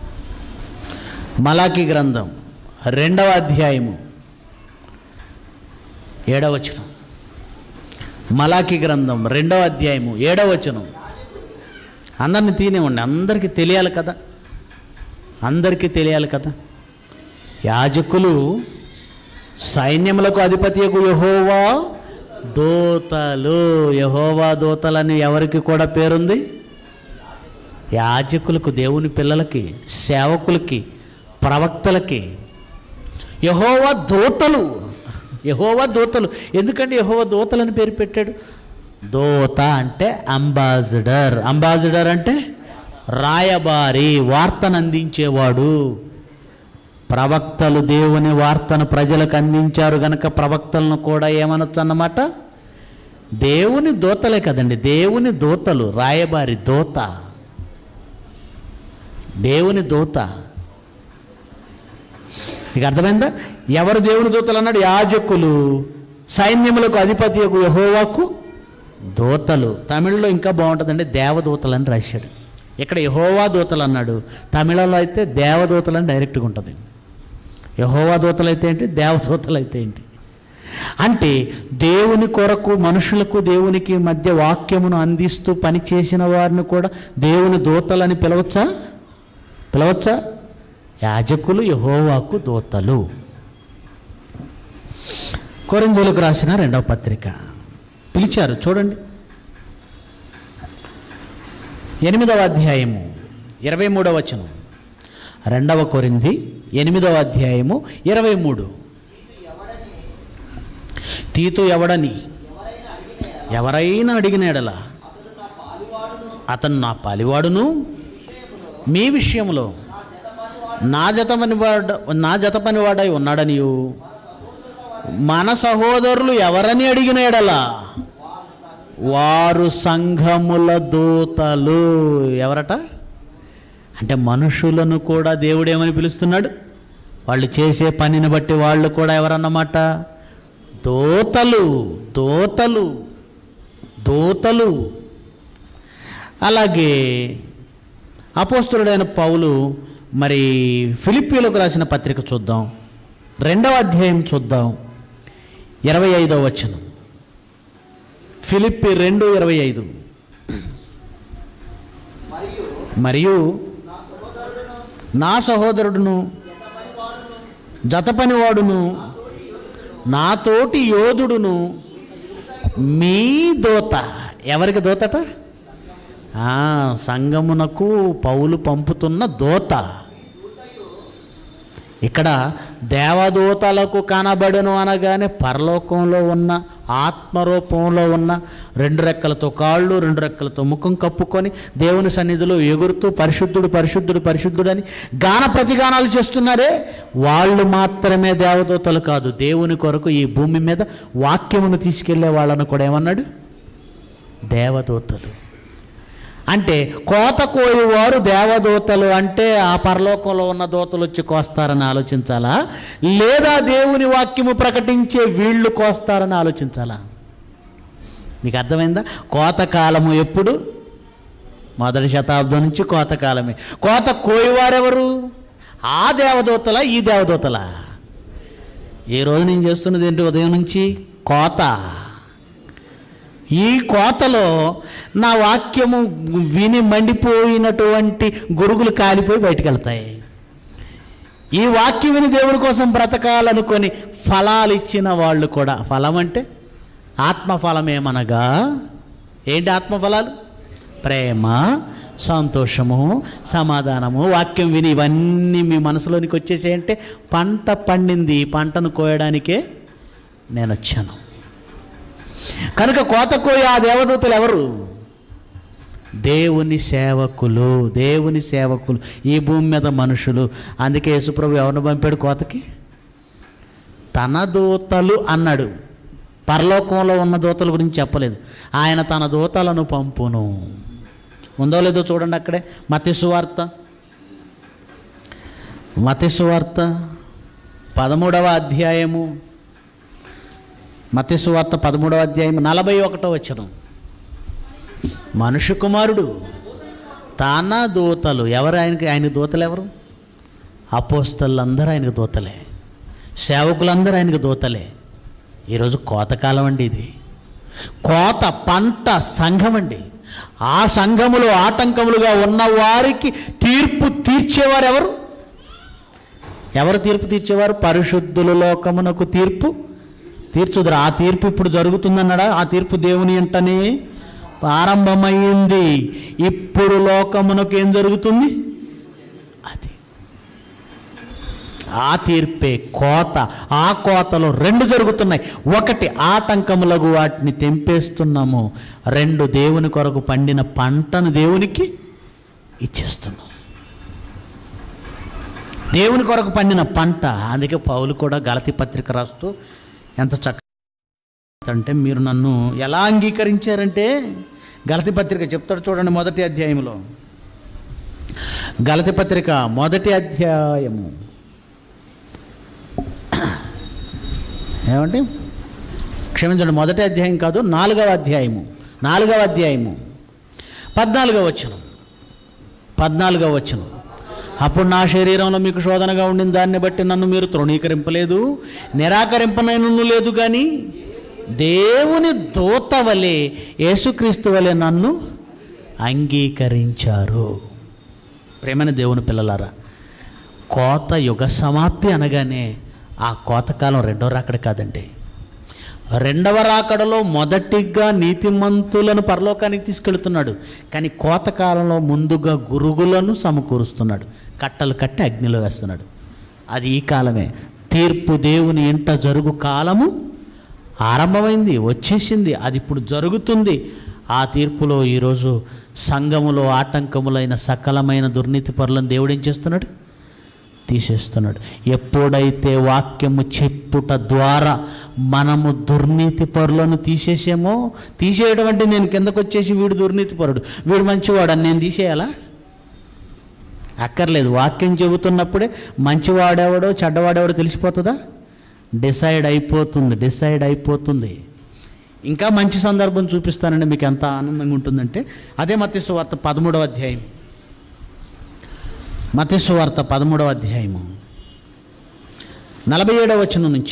మలాకి గ్రంథం రెండవ అధ్యాయము ఏడవ వచనం మలాకి గ్రంథం రెండవ అధ్యాయము ఏడవ వచనం అందరిని తీనివ్వండి అందరికీ తెలియాలి కదా అందరికీ తెలియాలి కదా యాజకులు సైన్యములకు అధిపతియకు యహోవా దోతలు యహోవా దోతలని ఎవరికి కూడా పేరుంది యాజకులకు దేవుని పిల్లలకి సేవకులకి ప్రవక్తలకి యహోవా దూతలు యహోవా దూతలు ఎందుకంటే యహోవా దూతలని పేరు పెట్టాడు దూత అంటే అంబాసిడర్ అంబాసిడర్ అంటే రాయబారి వార్తను అందించేవాడు ప్రవక్తలు దేవుని వార్తను ప్రజలకు అందించారు గనక ప్రవక్తలను కూడా ఏమనొచ్చు అన్నమాట దేవుని దూతలే కదండి దేవుని దూతలు రాయబారి దూత దేవుని దూత నీకు అర్థమైందా ఎవరు దేవుని దూతలు అన్నాడు యాజకులు సైన్యములకు అధిపతి యొక్క యహోవాకు దూతలు తమిళ్లో ఇంకా బాగుంటుందండి దేవదూతలు అని రాశాడు ఇక్కడ యహోవా దూతలు అన్నాడు తమిళంలో అయితే దేవదూతలు అని డైరెక్ట్గా ఉంటుంది యహోవా దూతలు అయితే ఏంటి దేవదూతలు అయితే ఏంటి అంటే దేవుని కొరకు మనుషులకు దేవునికి మధ్య వాక్యమును అందిస్తూ పనిచేసిన వారిని కూడా దేవుని దూతలని పిలవచ్చా పిలవచ్చా యాజకులు యహోవాకు దూతలు కొరిందీలకు రాసిన రెండవ పత్రిక పిలిచారు చూడండి ఎనిమిదవ అధ్యాయము ఇరవై మూడవ వచనం రెండవ కొరింది ఎనిమిదవ అధ్యాయము ఇరవై మూడు తీతు ఎవడని ఎవరైనా అడిగిన ఎడల అతను నా పాలివాడును మీ విషయంలో నా జత పనివాడ నా జత పనివాడై ఉన్నాడనియు మన సహోదరులు ఎవరని అడిగిన ఎడల వారు సంఘముల దూతలు ఎవరట అంటే మనుషులను కూడా దేవుడు ఏమని పిలుస్తున్నాడు వాళ్ళు చేసే పనిని బట్టి వాళ్ళు కూడా ఎవరన్నమాట దూతలు దూతలు దూతలు అలాగే అపోస్తుడైన పౌలు మరి ఫిలిప్పీలకు రాసిన పత్రిక చూద్దాం రెండవ అధ్యాయం చూద్దాం ఇరవై ఐదవ వచనం ఫిలిప్పి రెండు ఇరవై ఐదు మరియు నా సహోదరుడును జతపనివాడును నాతోటి యోధుడును మీ దోత ఎవరికి దోతట ఆ, సంగమునకు పౌలు పంపుతున్న దోత ఇక్కడ దేవదూతలకు కనబడను అనగానే పరలోకంలో ఉన్న ఆత్మరూపంలో ఉన్న రెండు రెక్కలతో కాళ్ళు రెండు రెక్కలతో ముఖం కప్పుకొని దేవుని సన్నిధిలో ఎగురుతూ పరిశుద్ధుడు పరిశుద్ధుడు పరిశుద్ధుడని గాన ప్రతిగానాలు చేస్తున్నారే వాళ్ళు మాత్రమే దేవదూతలు కాదు దేవుని కొరకు ఈ భూమి మీద వాక్యమును తీసుకెళ్లే వాళ్ళను కూడా ఏమన్నాడు దేవదూతలు అంటే కోత కోయువారు దేవదూతలు అంటే ఆ పరలోకంలో ఉన్న దూతలు వచ్చి కోస్తారని ఆలోచించాలా లేదా దేవుని వాక్యము ప్రకటించే వీళ్ళు కోస్తారని ఆలోచించాలా నీకు అర్థమైందా కోతకాలము ఎప్పుడు మొదటి శతాబ్దం నుంచి కోతకాలమే కోత కోయవారెవరు ఆ దేవదూతల ఈ దేవదూతల ఈ రోజు నేను చేస్తున్నది ఏంటి ఉదయం నుంచి కోత ఈ కోతలో నా వాక్యము విని మండిపోయినటువంటి గురుగులు కాలిపోయి బయటకు వెళ్తాయి ఈ వాక్యం విని దేవుని కోసం బ్రతకాలనుకొని ఫలాలు ఇచ్చిన వాళ్ళు కూడా ఫలం అంటే ఆత్మఫలమేమనగా ఏంటి ఆత్మఫలాలు ప్రేమ సంతోషము సమాధానము వాక్యం విని ఇవన్నీ మీ మనసులోనికి వచ్చేసేయంటే పంట పండింది ఈ పంటను కోయడానికే నేను వచ్చాను కనుక కోత కోయ ఆ దేవదూతలు ఎవరు దేవుని సేవకులు దేవుని సేవకులు ఈ భూమి మీద మనుషులు అందుకే యేసుప్రభు ఎవరిని పంపాడు కోతకి తన దూతలు అన్నాడు పరలోకంలో ఉన్న దూతల గురించి చెప్పలేదు ఆయన తన దూతలను పంపును ఉందో లేదో చూడండి అక్కడే మతిసువార్త మతిసువార్త పదమూడవ అధ్యాయము మత్స్సువార్త పదమూడవ అధ్యాయం నలభై ఒకటో వచ్చడం మనుషు కుమారుడు తాన దూతలు ఎవరు ఆయనకి ఆయన దూతలు ఎవరు అపోస్తలందరూ ఆయనకు దూతలే సేవకులందరూ ఆయనకు దూతలే ఈరోజు కోతకాలం అండి ఇది కోత పంట సంఘం అండి ఆ సంఘములో ఆటంకములుగా ఉన్న వారికి తీర్పు తీర్చేవారు ఎవరు ఎవరు తీర్పు తీర్చేవారు పరిశుద్ధుల లోకమునకు తీర్పు తీర్చుదురు ఆ తీర్పు ఇప్పుడు జరుగుతుందన్నాడా ఆ తీర్పు దేవుని అంటనే ప్రారంభమైంది ఇప్పుడు లోకమునకు ఏం జరుగుతుంది అది ఆ తీర్పే కోత ఆ కోతలో రెండు జరుగుతున్నాయి ఒకటి ఆటంకములకు వాటిని తెంపేస్తున్నాము రెండు దేవుని కొరకు పండిన పంటను దేవునికి ఇచ్చేస్తున్నాం దేవుని కొరకు పండిన పంట అందుకే పౌలు కూడా గలతి పత్రిక రాస్తూ ఎంత చక్క అంటే మీరు నన్ను ఎలా అంగీకరించారంటే గలతి పత్రిక చెప్తాడు చూడండి మొదటి అధ్యాయంలో గలతి పత్రిక మొదటి అధ్యాయము ఏమంటే క్షమించండి మొదటి అధ్యాయం కాదు నాలుగవ అధ్యాయము నాలుగవ అధ్యాయము పద్నాలుగవ వచనం పద్నాలుగవ వచనం అప్పుడు నా శరీరంలో మీకు శోధనగా ఉండిన దాన్ని బట్టి నన్ను మీరు తృణీకరింపలేదు నిరాకరింపనైనను లేదు కానీ దేవుని దూత వలె యేసుక్రీస్తు వలె నన్ను అంగీకరించారు ప్రేమైన దేవుని పిల్లలారా కోత యుగ సమాప్తి అనగానే ఆ కోతకాలం రెండో రాకడ కాదండి రెండవ రాకడలో మొదటిగా నీతిమంతులను పరలోకానికి తీసుకెళ్తున్నాడు కానీ కోతకాలంలో ముందుగా గురుగులను సమకూరుస్తున్నాడు కట్టలు కట్టి అగ్నిలో వేస్తున్నాడు అది ఈ కాలమే తీర్పు దేవుని ఇంట జరుగు కాలము ఆరంభమైంది వచ్చేసింది అది ఇప్పుడు జరుగుతుంది ఆ తీర్పులో ఈరోజు సంఘములో ఆటంకములైన సకలమైన దుర్నీతి పరులను దేవుడు ఏం చేస్తున్నాడు తీసేస్తున్నాడు ఎప్పుడైతే వాక్యము చెప్పుట ద్వారా మనము దుర్నీతి పరులను తీసేసామో తీసేయడం అంటే నేను కిందకు వచ్చేసి వీడు దుర్నీతి పరుడు వీడు మంచివాడు అని నేను తీసేయాలా అక్కర్లేదు వాక్యం చెబుతున్నప్పుడే మంచివాడెవడో చెడ్డవాడెవడో తెలిసిపోతుందా డిసైడ్ అయిపోతుంది డిసైడ్ అయిపోతుంది ఇంకా మంచి సందర్భం చూపిస్తానండి మీకు ఎంత ఆనందంగా ఉంటుందంటే అదే మత్స్సు వార్త పదమూడవ అధ్యాయం మతేసు వార్త పదమూడవ అధ్యాయము నలభై ఏడవ వచనం నుంచి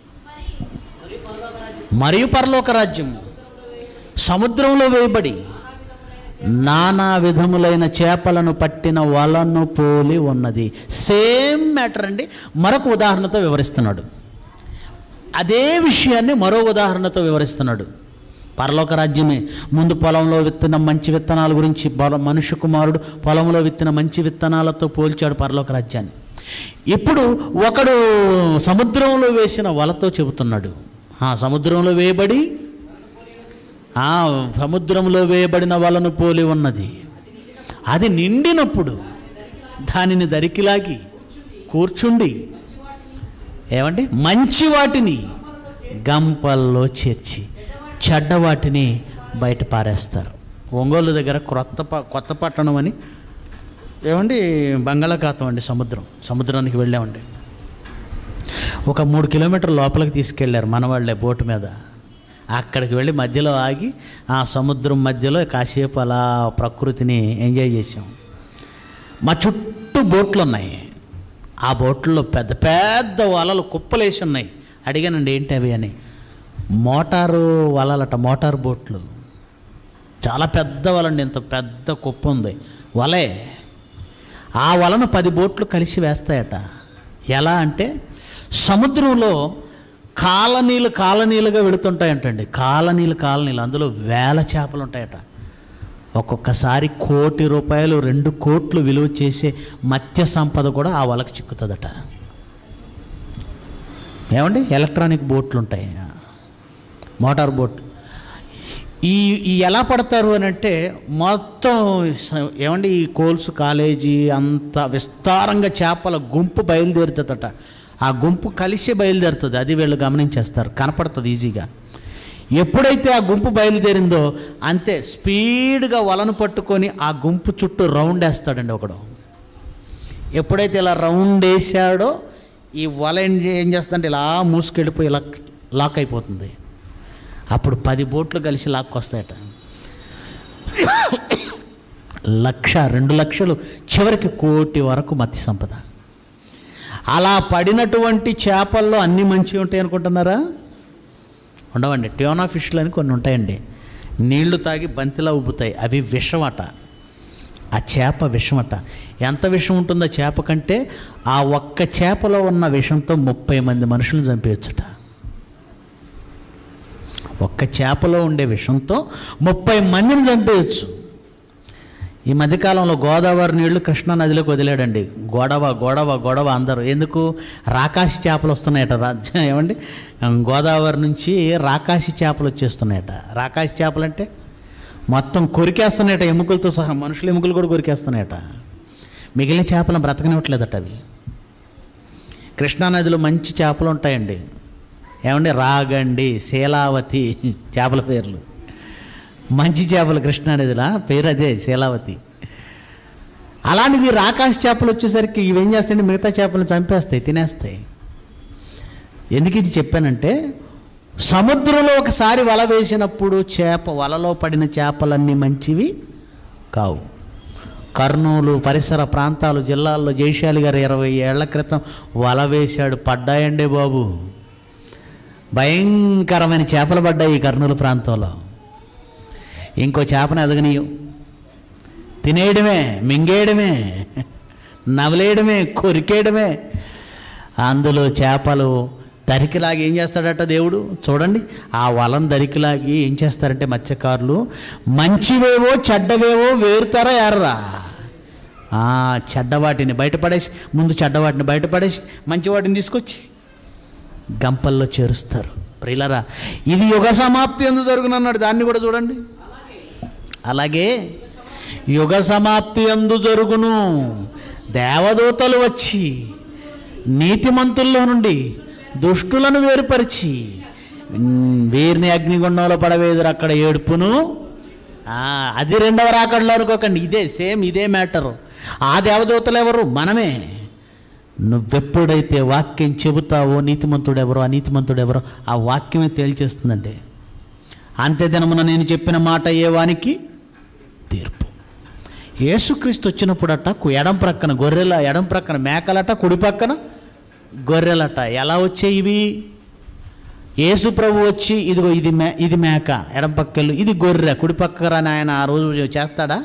మరియు పరలోక రాజ్యం సముద్రంలో వేయబడి నానా విధములైన చేపలను పట్టిన వలను పోలి ఉన్నది సేమ్ మ్యాటర్ అండి మరొక ఉదాహరణతో వివరిస్తున్నాడు అదే విషయాన్ని మరో ఉదాహరణతో వివరిస్తున్నాడు పరలోక రాజ్యమే ముందు పొలంలో విత్తన మంచి విత్తనాల గురించి పొల- మనుష్య కుమారుడు పొలంలో విత్తిన మంచి విత్తనాలతో పోల్చాడు పరలోక రాజ్యాన్ని ఇప్పుడు ఒకడు సముద్రంలో వేసిన వలతో చెబుతున్నాడు ఆ సముద్రంలో వేయబడి ఆ సముద్రంలో వేయబడిన వలను పోలి ఉన్నది అది నిండినప్పుడు దానిని దరికిలాగి కూర్చుండి ఏమండి మంచి వాటిని గంపల్లో చేర్చి చెడ్డ వాటిని బయట పారేస్తారు ఒంగోలు దగ్గర క్రొత్త ప కొత్త పట్టణం అని ఏమండి బంగాళాఖాతం అండి సముద్రం సముద్రానికి వెళ్ళామండి ఒక మూడు కిలోమీటర్ లోపలికి తీసుకెళ్ళారు మన వాళ్ళే బోటు మీద అక్కడికి వెళ్ళి మధ్యలో ఆగి ఆ సముద్రం మధ్యలో కాసేపు అలా ప్రకృతిని ఎంజాయ్ చేసాం మా చుట్టూ బోట్లు ఉన్నాయి ఆ బోట్లలో పెద్ద పెద్ద వలలు కుప్పలేసి ఉన్నాయి అడిగానండి ఏంటి అవి అని మోటారు వలలట మోటార్ బోట్లు చాలా పెద్ద వలండి ఇంత పెద్ద కుప్ప ఉంది వలే ఆ వలను పది బోట్లు కలిసి వేస్తాయట ఎలా అంటే సముద్రంలో కాలనీలు కాలనీలుగా వెళుతుంటాయంటండి కాలనీలు కాలనీలు అందులో వేల చేపలు ఉంటాయట ఒక్కొక్కసారి కోటి రూపాయలు రెండు కోట్లు విలువ చేసే మత్స్య సంపద కూడా ఆ వలకు చిక్కుతుందట ఏమండి ఎలక్ట్రానిక్ బోట్లు ఉంటాయి మోటార్ బోట్ ఈ ఈ ఎలా పడతారు అని అంటే మొత్తం స- ఏమండి ఈ కోల్స్ కాలేజీ అంత విస్తారంగా చేపల గుంపు బయలుదేరుతుందట ఆ గుంపు కలిసే బయలుదేరుతుంది అది వీళ్ళు గమనించేస్తారు కనపడుతుంది ఈజీగా ఎప్పుడైతే ఆ గుంపు బయలుదేరిందో అంతే స్పీడ్గా వలను పట్టుకొని ఆ గుంపు చుట్టూ రౌండ్ వేస్తాడండి ఒకడు ఎప్పుడైతే ఇలా రౌండ్ వేసాడో ఈ వల ఏం చే- ఏం చేస్తుందంటే ఇలా మూసుకెళ్ళిపోయి ఇలా లాక్ అయిపోతుంది అప్పుడు పది బోట్లు కలిసి లాక్కొస్తాయట లక్ష రెండు లక్షలు చివరికి కోటి వరకు మత్స్య సంపద అలా పడినటువంటి చేపల్లో అన్ని మంచివి ఉంటాయి అనుకుంటున్నారా ఉండవండి ట్యూనా ఫిష్లు అని కొన్ని ఉంటాయండి నీళ్లు తాగి బంతిలా ఉబ్బుతాయి అవి విషమట ఆ చేప విషమట ఎంత విషం ఉంటుందో చేప కంటే ఆ ఒక్క చేపలో ఉన్న విషంతో ముప్పై మంది మనుషులను చంపేయచ్చుట ఒక్క చేపలో ఉండే విషంతో ముప్పై మందిని చంపేయచ్చు ఈ మధ్యకాలంలో గోదావరి నీళ్లు కృష్ణా నదిలోకి వదిలాడండి గొడవ గొడవ గొడవ అందరూ ఎందుకు రాకాసి చేపలు వస్తున్నాయట రాజ్యం ఏమండి గోదావరి నుంచి రాకాసి చేపలు వచ్చేస్తున్నాయట రాకాసి చేపలు అంటే మొత్తం కొరికేస్తున్నాయట ఎముకలతో సహా మనుషుల ఎముకలు కూడా కొరికేస్తున్నాయట మిగిలిన చేపలను బ్రతకనివ్వట్లేదట అవి కృష్ణానదిలో మంచి చేపలు ఉంటాయండి ఏమండి రాగండి శీలావతి చేపల పేర్లు మంచి చేపలు కృష్ణానదిలా పేరు అదే శీలావతి అలాంటివి రాకాశ చేపలు వచ్చేసరికి ఇవేం చేస్తాయంటే మిగతా చేపలను చంపేస్తాయి తినేస్తాయి ఎందుకు ఇది చెప్పానంటే సముద్రంలో ఒకసారి వల వేసినప్పుడు చేప వలలో పడిన చేపలన్నీ మంచివి కావు కర్నూలు పరిసర ప్రాంతాలు జిల్లాల్లో జైశాలి గారు ఇరవై ఏళ్ల క్రితం వల వేశాడు పడ్డాయండి బాబు భయంకరమైన చేపలు పడ్డాయి ఈ కర్నూలు ప్రాంతంలో ఇంకో చేపను ఎదగనీయం తినేయడమే మింగేయడమే నవలేయడమే కొరికేయడమే అందులో చేపలు దరికిలాగి ఏం చేస్తాడట దేవుడు చూడండి ఆ వలం దరికిలాగి ఏం చేస్తారంటే మత్స్యకారులు మంచివేవో చెడ్డవేవో వేరుతారా ఎర్రా ఆ, చెడ్డవాటిని బయటపడేసి ముందు చెడ్డవాటిని బయటపడేసి మంచి వాటిని తీసుకొచ్చి గంపల్లో చేరుస్తారు ప్రియులరా ఇది యుగ సమాప్తి ఎందు జరుగునన్నాడు దాన్ని కూడా చూడండి అలాగే యుగ సమాప్తి ఎందు జరుగును దేవదూతలు వచ్చి నీతిమంతుల్లో నుండి దుష్టులను వేరుపరిచి ఉమ్, వీరిని అగ్నిగుండంలో పడవేదురు అక్కడ ఏడుపును ఆ, అది రెండవ రాకడలో అనుకోకండి ఇదే సేమ్ ఇదే మ్యాటరు ఆ దేవదూతలు ఎవరు మనమే నువ్వెప్పుడైతే వాక్యం చెబుతావో నీతిమంతుడు ఎవరో అనీతిమంతుడు ఎవరో ఆ వాక్యమే తేల్చేస్తుందండి అంతే దినమున నేను చెప్పిన మాట ఏ వానికి తీర్పు యేసుక్రీస్తు వచ్చినప్పుడట కు- ఎడం ప్రక్కన గొర్రెల ఎడం ప్రక్కన మేకలట కుడి పక్కన గొర్రెలట ఎలా వచ్చాయి ఇవి యేసు ప్రభు వచ్చి ఇదిగో ఇది మే ఇది మేక ఎడం పక్కలు ఇది గొర్రె కుడి పక్కన ఆయన ఆ రోజు చేస్తాడా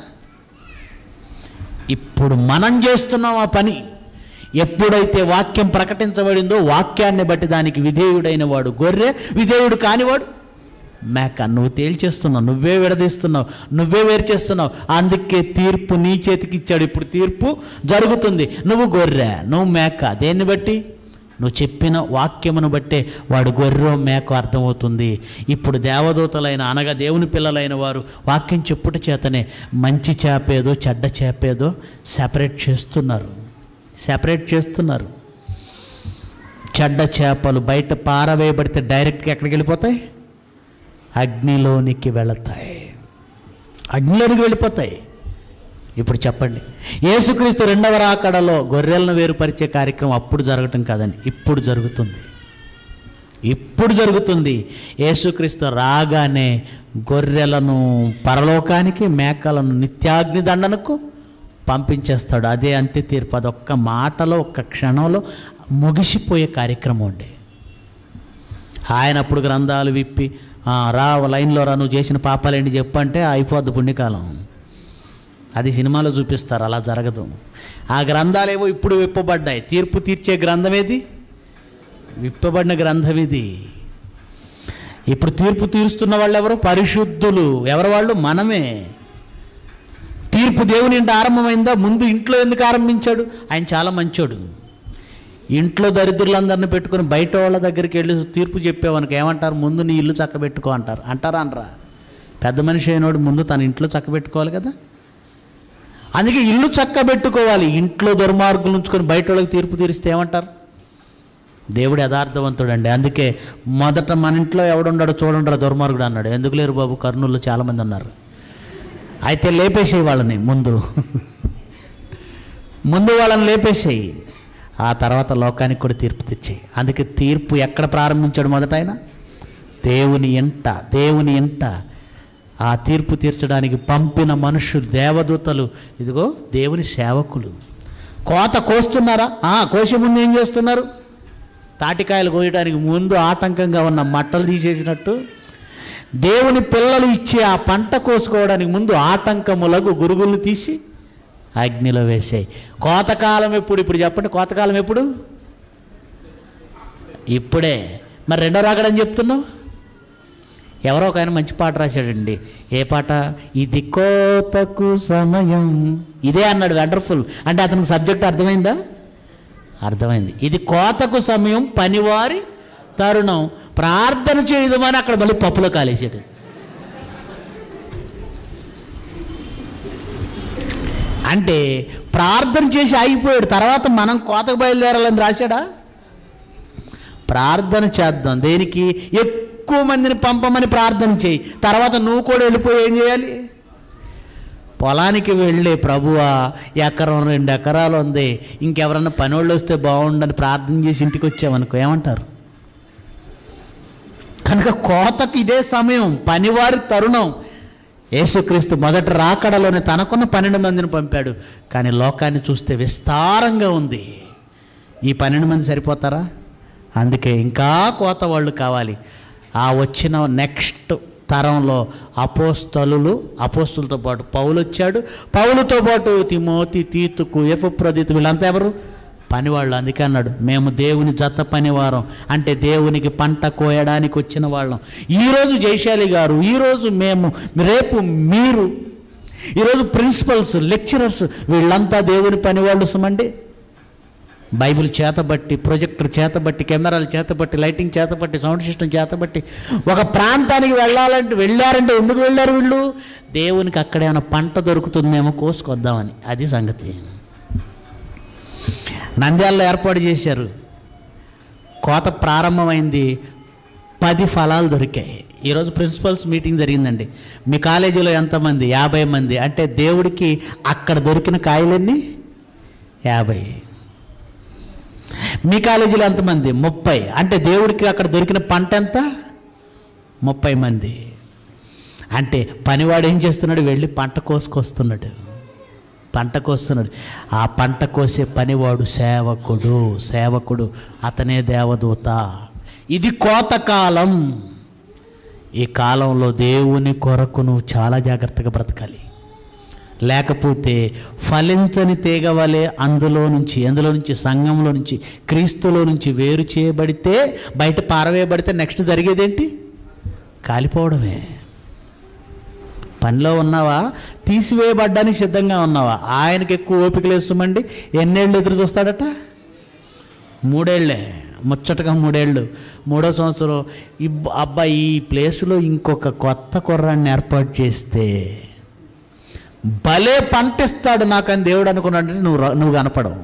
ఇప్పుడు మనం చేస్తున్నాం ఆ పని ఎప్పుడైతే వాక్యం ప్రకటించబడిందో వాక్యాన్ని బట్టి దానికి విధేయుడైన వాడు గొర్రె విధేయుడు కానివాడు మేక నువ్వు తేల్చేస్తున్నావు నువ్వే విడదీస్తున్నావు నువ్వే వేరు చేస్తున్నావు అందుకే తీర్పు నీ చేతికి ఇచ్చాడు ఇప్పుడు తీర్పు జరుగుతుంది నువ్వు గొర్రె నువ్వు మేక దేన్ని బట్టి నువ్వు చెప్పిన వాక్యమును బట్టే వాడు గొర్రె మేక అర్థమవుతుంది ఇప్పుడు దేవదూతలైన అనగా దేవుని పిల్లలైన వారు వాక్యం చెప్పుట చేతనే మంచి చేపేదో చెడ్డ చేపేదో సెపరేట్ చేస్తున్నారు సెపరేట్ చేస్తున్నారు చెడ్డ చేపలు బయట పారవేయబడితే డైరెక్ట్గా ఎక్కడికి వెళ్ళిపోతాయి అగ్నిలోనికి వెళతాయి అగ్నిలోనికి వెళ్ళిపోతాయి ఇప్పుడు చెప్పండి యేసుక్రీస్తు రెండవ రాకడలో గొర్రెలను వేరుపరిచే కార్యక్రమం అప్పుడు జరగటం కాదని ఇప్పుడు జరుగుతుంది ఇప్పుడు జరుగుతుంది యేసుక్రీస్తు రాగానే గొర్రెలను పరలోకానికి మేకలను నిత్యాగ్ని దండనకు పంపించేస్తాడు అదే అంతే తీర్పు అదొక్క మాటలో ఒక్క క్షణంలో ముగిసిపోయే కార్యక్రమం అండి ఆయన అప్పుడు గ్రంథాలు విప్పి "ఆ, రా లైన్లో రా నువ్వు చేసిన పాపాలేంటి చెప్పు అంటే అయిపోద్ది పుణ్యకాలం అది సినిమాలో చూపిస్తారు అలా జరగదు ఆ గ్రంథాలేవో ఇప్పుడు విప్పబడ్డాయి తీర్పు తీర్చే గ్రంథం ఏది విప్పబడిన గ్రంథం ఇది ఇప్పుడు తీర్పు తీరుస్తున్న వాళ్ళు ఎవరు పరిశుద్ధులు ఎవరు వాళ్ళు మనమే తీర్పు దేవుని ఇంటి ఆరంభమైందా ముందు ఇంట్లో ఎందుకు ఆరంభించాడు ఆయన చాలా మంచోడు ఇంట్లో దరిద్రులందరిని పెట్టుకొని బయట వాళ్ళ దగ్గరికి వెళ్ళి తీర్పు చెప్పేవానికి ఏమంటారు ముందు నీ ఇల్లు చక్కబెట్టుకో అంటారు అంటారా అనరా పెద్ద మనిషి అయినోడు ముందు తన ఇంట్లో చక్కబెట్టుకోవాలి కదా అందుకే ఇల్లు చక్కబెట్టుకోవాలి ఇంట్లో దుర్మార్గులు ఉంచుకొని బయట వాళ్ళకి తీర్పు తీరిస్తే ఏమంటారు దేవుడు యథార్థవంతుడు అండి అందుకే మొదట మన ఇంట్లో ఎవడుండాడో చూడండిరా దుర్మార్గుడు అన్నాడు ఎందుకు లేరు బాబు కర్నూలులో చాలామంది ఉన్నారు అయితే లేపేసేయి వాళ్ళని ముందు ముందు వాళ్ళని లేపేసేయి ఆ తర్వాత లోకానికి కూడా తీర్పు తెచ్చేయి అందుకే తీర్పు ఎక్కడ ప్రారంభించాడు మొదట ఆయన దేవుని ఎంట దేవుని ఎంట ఆ తీర్పు తీర్చడానికి పంపిన మనుషులు దేవదూతలు ఇదిగో దేవుని సేవకులు కోత కోస్తున్నారా ఆ కోసే ముందు ఏం చేస్తున్నారు తాటికాయలు కోయడానికి ముందు ఆటంకంగా ఉన్న మట్టలు తీసేసినట్టు దేవుని పిల్లలు ఇచ్చే ఆ పంట కోసుకోవడానికి ముందు ఆటంకములకు గురుగులు తీసి అగ్నిలో వేసాయి కోతకాలం ఎప్పుడు ఇప్పుడు చెప్పండి కోతకాలం ఎప్పుడు ఇప్పుడే మరి రెండో రాకడని చెప్తున్నావు ఎవరో ఒక ఆయన మంచి పాట రాశాడండి ఏ పాట ఇది కోతకు సమయం ఇదే అన్నాడు వండర్ఫుల్ అంటే అతనికి సబ్జెక్ట్ అర్థమైందా అర్థమైంది ఇది కోతకు సమయం పనివారి తరుణం ప్రార్థన చేయదమని అక్కడ మళ్ళీ పప్పులో కాలేసాడు అంటే ప్రార్థన చేసి ఆగిపోయాడు తర్వాత మనం కోతకు బయలుదేరాలని రాశాడా ప్రార్థన చేద్దాం దేనికి ఎక్కువ మందిని పంపమని ప్రార్థన చేయి తర్వాత నువ్వు కూడా వెళ్ళిపోయి ఏం చేయాలి పొలానికి వెళ్ళే ప్రభువా ఎకరం రెండు ఎకరాలు ఉంది ఇంకెవరన్నా పనోళ్ళు వస్తే బాగుండని ప్రార్థన చేసి ఇంటికి వచ్చామనుకో ఏమంటారు కనుక కోతకి ఇదే సమయం పనివారి తరుణం యేసుక్రీస్తు మొదట రాకడలోనే తనకున్న పన్నెండు మందిని పంపాడు కానీ లోకాన్ని చూస్తే విస్తారంగా ఉంది ఈ పన్నెండు మంది సరిపోతారా అందుకే ఇంకా కోత వాళ్ళు కావాలి ఆ వచ్చిన నెక్స్ట్ తరంలో అపోస్తలులు అపోస్తులతో పాటు పౌలు వచ్చాడు పౌలుతో పాటు తిమోతి తీతుకు ఎఫ్రదితు వీళ్ళంతా ఎవరు పనివాళ్ళు అందుకే అన్నాడు మేము దేవుని జత పనివారం అంటే దేవునికి పంట కోయడానికి వచ్చిన వాళ్ళం ఈరోజు జైశాలి గారు ఈరోజు మేము రేపు మీరు ఈరోజు ప్రిన్సిపల్స్ లెక్చరర్స్ వీళ్ళంతా దేవుని పనివాళ్ళు సుమండి బైబిల్ చేతబట్టి ప్రొజెక్టర్ చేతబట్టి కెమెరాలు చేతబట్టి లైటింగ్ చేతబట్టి సౌండ్ సిస్టమ్ చేతబట్టి ఒక ప్రాంతానికి వెళ్ళాలంటే వెళ్ళారంటే ఎందుకు వెళ్ళారు వీళ్ళు దేవునికి అక్కడేమైనా పంట దొరుకుతుందేమో కోసుకొద్దామని అది సంగతి నంద్యాలలో ఏర్పాటు చేశారు కోత ప్రారంభమైంది పది ఫలాలు దొరికాయి ఈరోజు ప్రిన్సిపల్స్ మీటింగ్ జరిగిందండి మీ కాలేజీలో ఎంతమంది యాభై మంది అంటే దేవుడికి అక్కడ దొరికిన కాయలన్నీ యాభై మీ కాలేజీలో ఎంతమంది ముప్పై అంటే దేవుడికి అక్కడ దొరికిన పంట ఎంత ముప్పై మంది అంటే పనివాడు ఏం చేస్తున్నాడు వెళ్ళి పంట కోసుకొస్తున్నాడు పంట కోస్తున్నాడు ఆ పంట కోసే పనివాడు సేవకుడు సేవకుడు అతనే దేవదూత ఇది కోతకాలం ఈ కాలంలో దేవుని కొరకు నువ్వు చాలా జాగ్రత్తగా బ్రతకాలి లేకపోతే ఫలించని తీగ వలె అందులో నుంచి అందులో నుంచి సంఘంలో నుంచి క్రీస్తులో నుంచి వేరు చేయబడితే బయట పారవేయబడితే నెక్స్ట్ జరిగేదేంటి కాలిపోవడమే పనిలో ఉన్నావా తీసివేయబడ్డానికి సిద్ధంగా ఉన్నావా ఆయనకి ఎక్కువ ఓపిక లేసుమండి ఎన్నేళ్ళు ఎదురు చూస్తాడట మూడేళ్లే ముచ్చటగా మూడేళ్ళు మూడో సంవత్సరం ఇబ్బ అబ్బా ఈ ప్లేస్లో ఇంకొక కొత్త కుర్రాన్ని ఏర్పాటు చేస్తే భలే పంటిస్తాడు నాకని దేవుడు అనుకున్నాడంటే నువ్వు రా- నువ్వు కనపడవు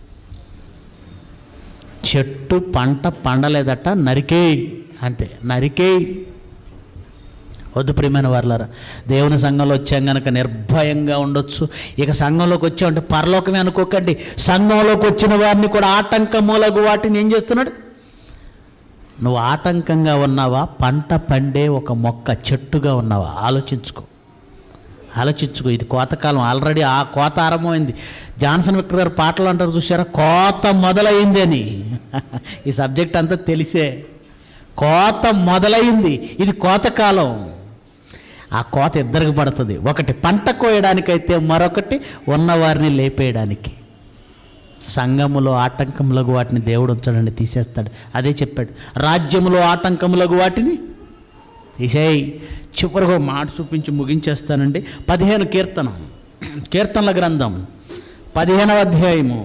చెట్టు పంట పండలేదట నరికేయి అంతే నరికేయి వద్దు ప్రియమైన వాళ్ళారా దేవుని సంఘంలో వచ్చాం కనుక నిర్భయంగా ఉండొచ్చు ఇక సంఘంలోకి వచ్చామంటే పరలోకమే అనుకోకండి సంఘంలోకి వచ్చిన వారిని కూడా ఆటంకమూలగు వాటిని ఏం చేస్తున్నాడు నువ్వు ఆటంకంగా ఉన్నావా పంట పండే ఒక మొక్క చెట్టుగా ఉన్నావా ఆలోచించుకో ఆలోచించుకో ఇది కోతకాలం ఆల్రెడీ ఆ కోత ఆరంభమైంది జాన్సన్ విక్టర్ గారు పాటలు అంటారు చూసారా కోత మొదలైంది అని ఈ సబ్జెక్ట్ అంతా తెలిసే కోత మొదలైంది ఇది కోతకాలం ఆ కోత ఇద్దరికి పడుతుంది ఒకటి పంట కోయడానికైతే మరొకటి ఉన్నవారిని లేపేయడానికి సంఘములో ఆటంకములకు వాటిని దేవుడు ఉంచాడని తీసేస్తాడు అదే చెప్పాడు రాజ్యములో ఆటంకములకు వాటిని తీసేయి చివరికి ఒక మాట చూపించి ముగించేస్తానండి పదిహేను కీర్తన కీర్తనల గ్రంథం పదిహేనవ అధ్యాయము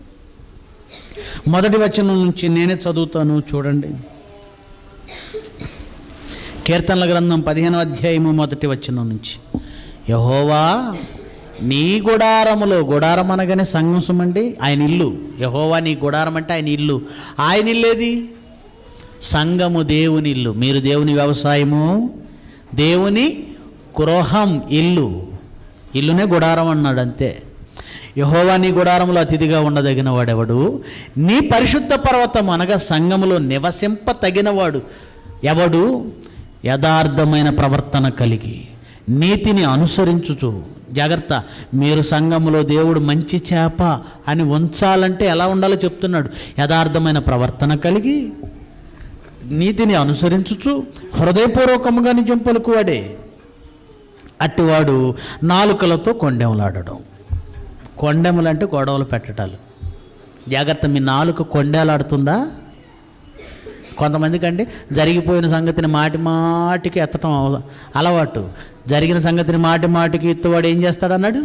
మొదటి వచనం నుంచి నేనే చదువుతాను చూడండి కీర్తనల గ్రంథం పదిహేనవ అధ్యాయము మొదటి వచనం నుంచి యహోవా నీ గుడారములో గుడారం అనగానే సంఘం సుమండి ఆయన ఇల్లు యహోవా నీ గుడారం అంటే ఆయన ఇల్లు ఆయన ఇల్లేది సంఘము దేవుని ఇల్లు మీరు దేవుని వ్యవసాయము దేవుని గృహం ఇల్లు ఇల్లునే గుడారం అన్నాడు అంతే యహోవా నీ గుడారంలో అతిథిగా ఉండదగిన వాడెవడు నీ పరిశుద్ధ పర్వతం అనగా సంఘములో నివసింప తగినవాడు ఎవడు యథార్థమైన ప్రవర్తన కలిగి నీతిని అనుసరించుచు జాగ్రత్త మీరు సంఘములో దేవుడు మంచి చేప అని ఉంచాలంటే ఎలా ఉండాలో చెప్తున్నాడు యథార్థమైన ప్రవర్తన కలిగి నీతిని అనుసరించుచు హృదయపూర్వకముగా నిజం పలుకువాడే అట్టివాడు నాలుకలతో కొండెములాడడం కొండెములు అంటే గొడవలు పెట్టడాలు జాగ్రత్త మీ నాలుక కొండేలాడుతుందా కొంతమందికి అండి జరిగిపోయిన సంగతిని మాటి మాటికి ఎత్తటం అవ- అలవాటు జరిగిన సంగతిని మాటి మాటికి ఎత్తువాడు ఏం చేస్తాడన్నాడు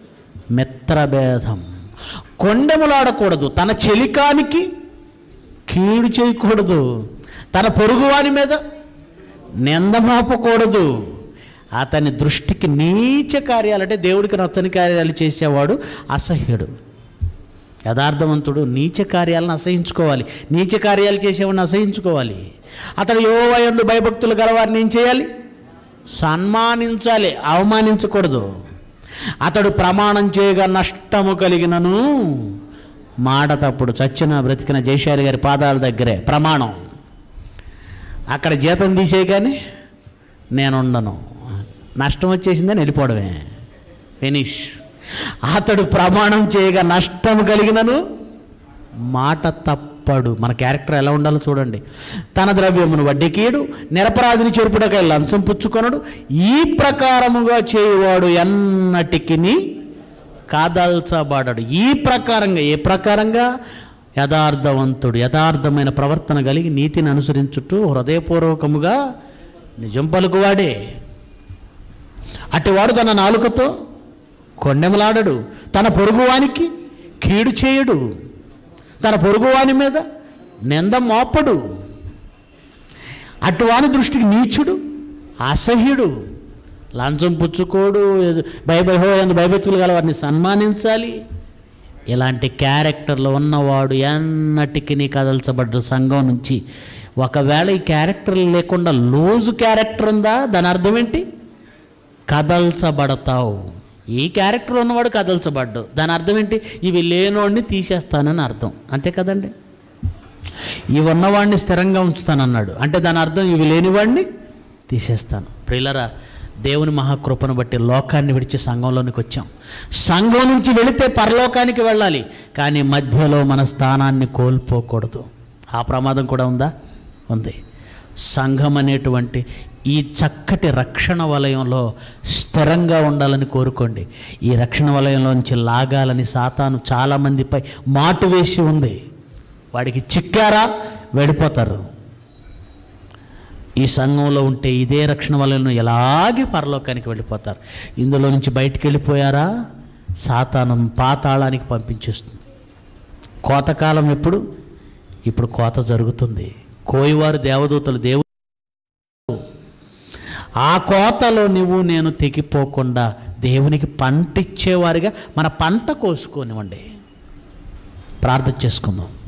మిత్రభేదం కొండెములాడకూడదు తన చెలికానికి కీడు చేయకూడదు తన పొరుగువాని మీద నిందమాపకూడదు అతని దృష్టికి నీచ కార్యాలు అంటే దేవుడికి నచ్చని కార్యాలు చేసేవాడు అసహ్యుడు యథార్థవంతుడు నీచ కార్యాలను అసహించుకోవాలి నీచ కార్యాలు చేసేవాడిని అసహించుకోవాలి అతడు యోవయందు భయభక్తులు గలవారిని ఏం చేయాలి సన్మానించాలి అవమానించకూడదు అతడు ప్రమాణం చేయగా నష్టము కలిగినను మాట తప్పుడు చచ్చిన బ్రతికిన జయశాలి గారి పాదాల దగ్గరే ప్రమాణం అక్కడ జీతం తీసే కానీ నేనుండను నష్టం వచ్చేసిందని వెళ్ళిపోవడమే ఫినిష్ అతడు ప్రమాణం చేయగా నష్టం కలిగినను మాట తప్పడు మన క్యారెక్టర్ ఎలా ఉండాలో చూడండి తన ద్రవ్యమును వడ్డీకీయుడు నిరపరాధిని చెరుపుడకై లంచం పుచ్చుకొనడు ఈ ప్రకారముగా చేయువాడు ఎన్నటికి కాదాల్చబడడు ఈ ప్రకారంగా ఏ ప్రకారంగా యథార్థవంతుడు యథార్థమైన ప్రవర్తన కలిగి నీతిని అనుసరించుటూ హృదయపూర్వకముగా నిజం పలుకువాడే అటివాడు తన నాలుకతో కొండెమలాడడు తన పొరుగువానికి కీడు చేయడు తన పొరుగువాని మీద నింద మోపడు అటువాని దృష్టికి నీచుడు అసహ్యుడు లంచం పుచ్చుకోడు భయభయో అని భయభక్తులు గల వారిని సన్మానించాలి ఇలాంటి క్యారెక్టర్లు ఉన్నవాడు ఎన్నటికి కదల్చబడ్డ సంఘం నుంచి ఒకవేళ ఈ క్యారెక్టర్లు లేకుండా లూజు క్యారెక్టర్ ఉందా దాని అర్థం ఏంటి కదల్చబడతావు ఈ క్యారెక్టర్ ఉన్నవాడు కదల్చబడ్డు దాని అర్థం ఏంటి ఇవి లేనోడిని తీసేస్తానని అర్థం అంతే కదండి ఇవి ఉన్నవాడిని స్థిరంగా ఉంచుతానన్నాడు అంటే దాని అర్థం ఇవి లేనివాడిని తీసేస్తాను ప్రియులరా దేవుని మహాకృపను బట్టి లోకాన్ని విడిచి సంఘంలోనికి వచ్చాం సంఘం నుంచి వెళితే పరలోకానికి వెళ్ళాలి కానీ మధ్యలో మన స్థానాన్ని కోల్పోకూడదు ఆ ప్రమాదం కూడా ఉందా ఉంది సంఘం అనేటువంటి ఈ చక్కటి రక్షణ వలయంలో స్థిరంగా ఉండాలని కోరుకోండి ఈ రక్షణ వలయంలో నుంచి లాగాలని సాతాను చాలామందిపై మాటు వేసి ఉంది వాడికి చిక్కారా వెళ్ళిపోతారు ఈ సంఘంలో ఉంటే ఇదే రక్షణ వలన ఎలాగే పరలోకానికి వెళ్ళిపోతారు ఇందులో నుంచి బయటికి వెళ్ళిపోయారా సాతానం పాతాళానికి పంపించేస్తుంది కోతకాలం ఎప్పుడు ఇప్పుడు కోత జరుగుతుంది కోయివారు దేవదూతలు దేవు ఆ కోతలో నువ్వు నేను తెగిపోకుండా దేవునికి పంట ఇచ్చేవారిగా మన పంట కోసుకోనివ్వండి ప్రార్థన చేసుకుందాం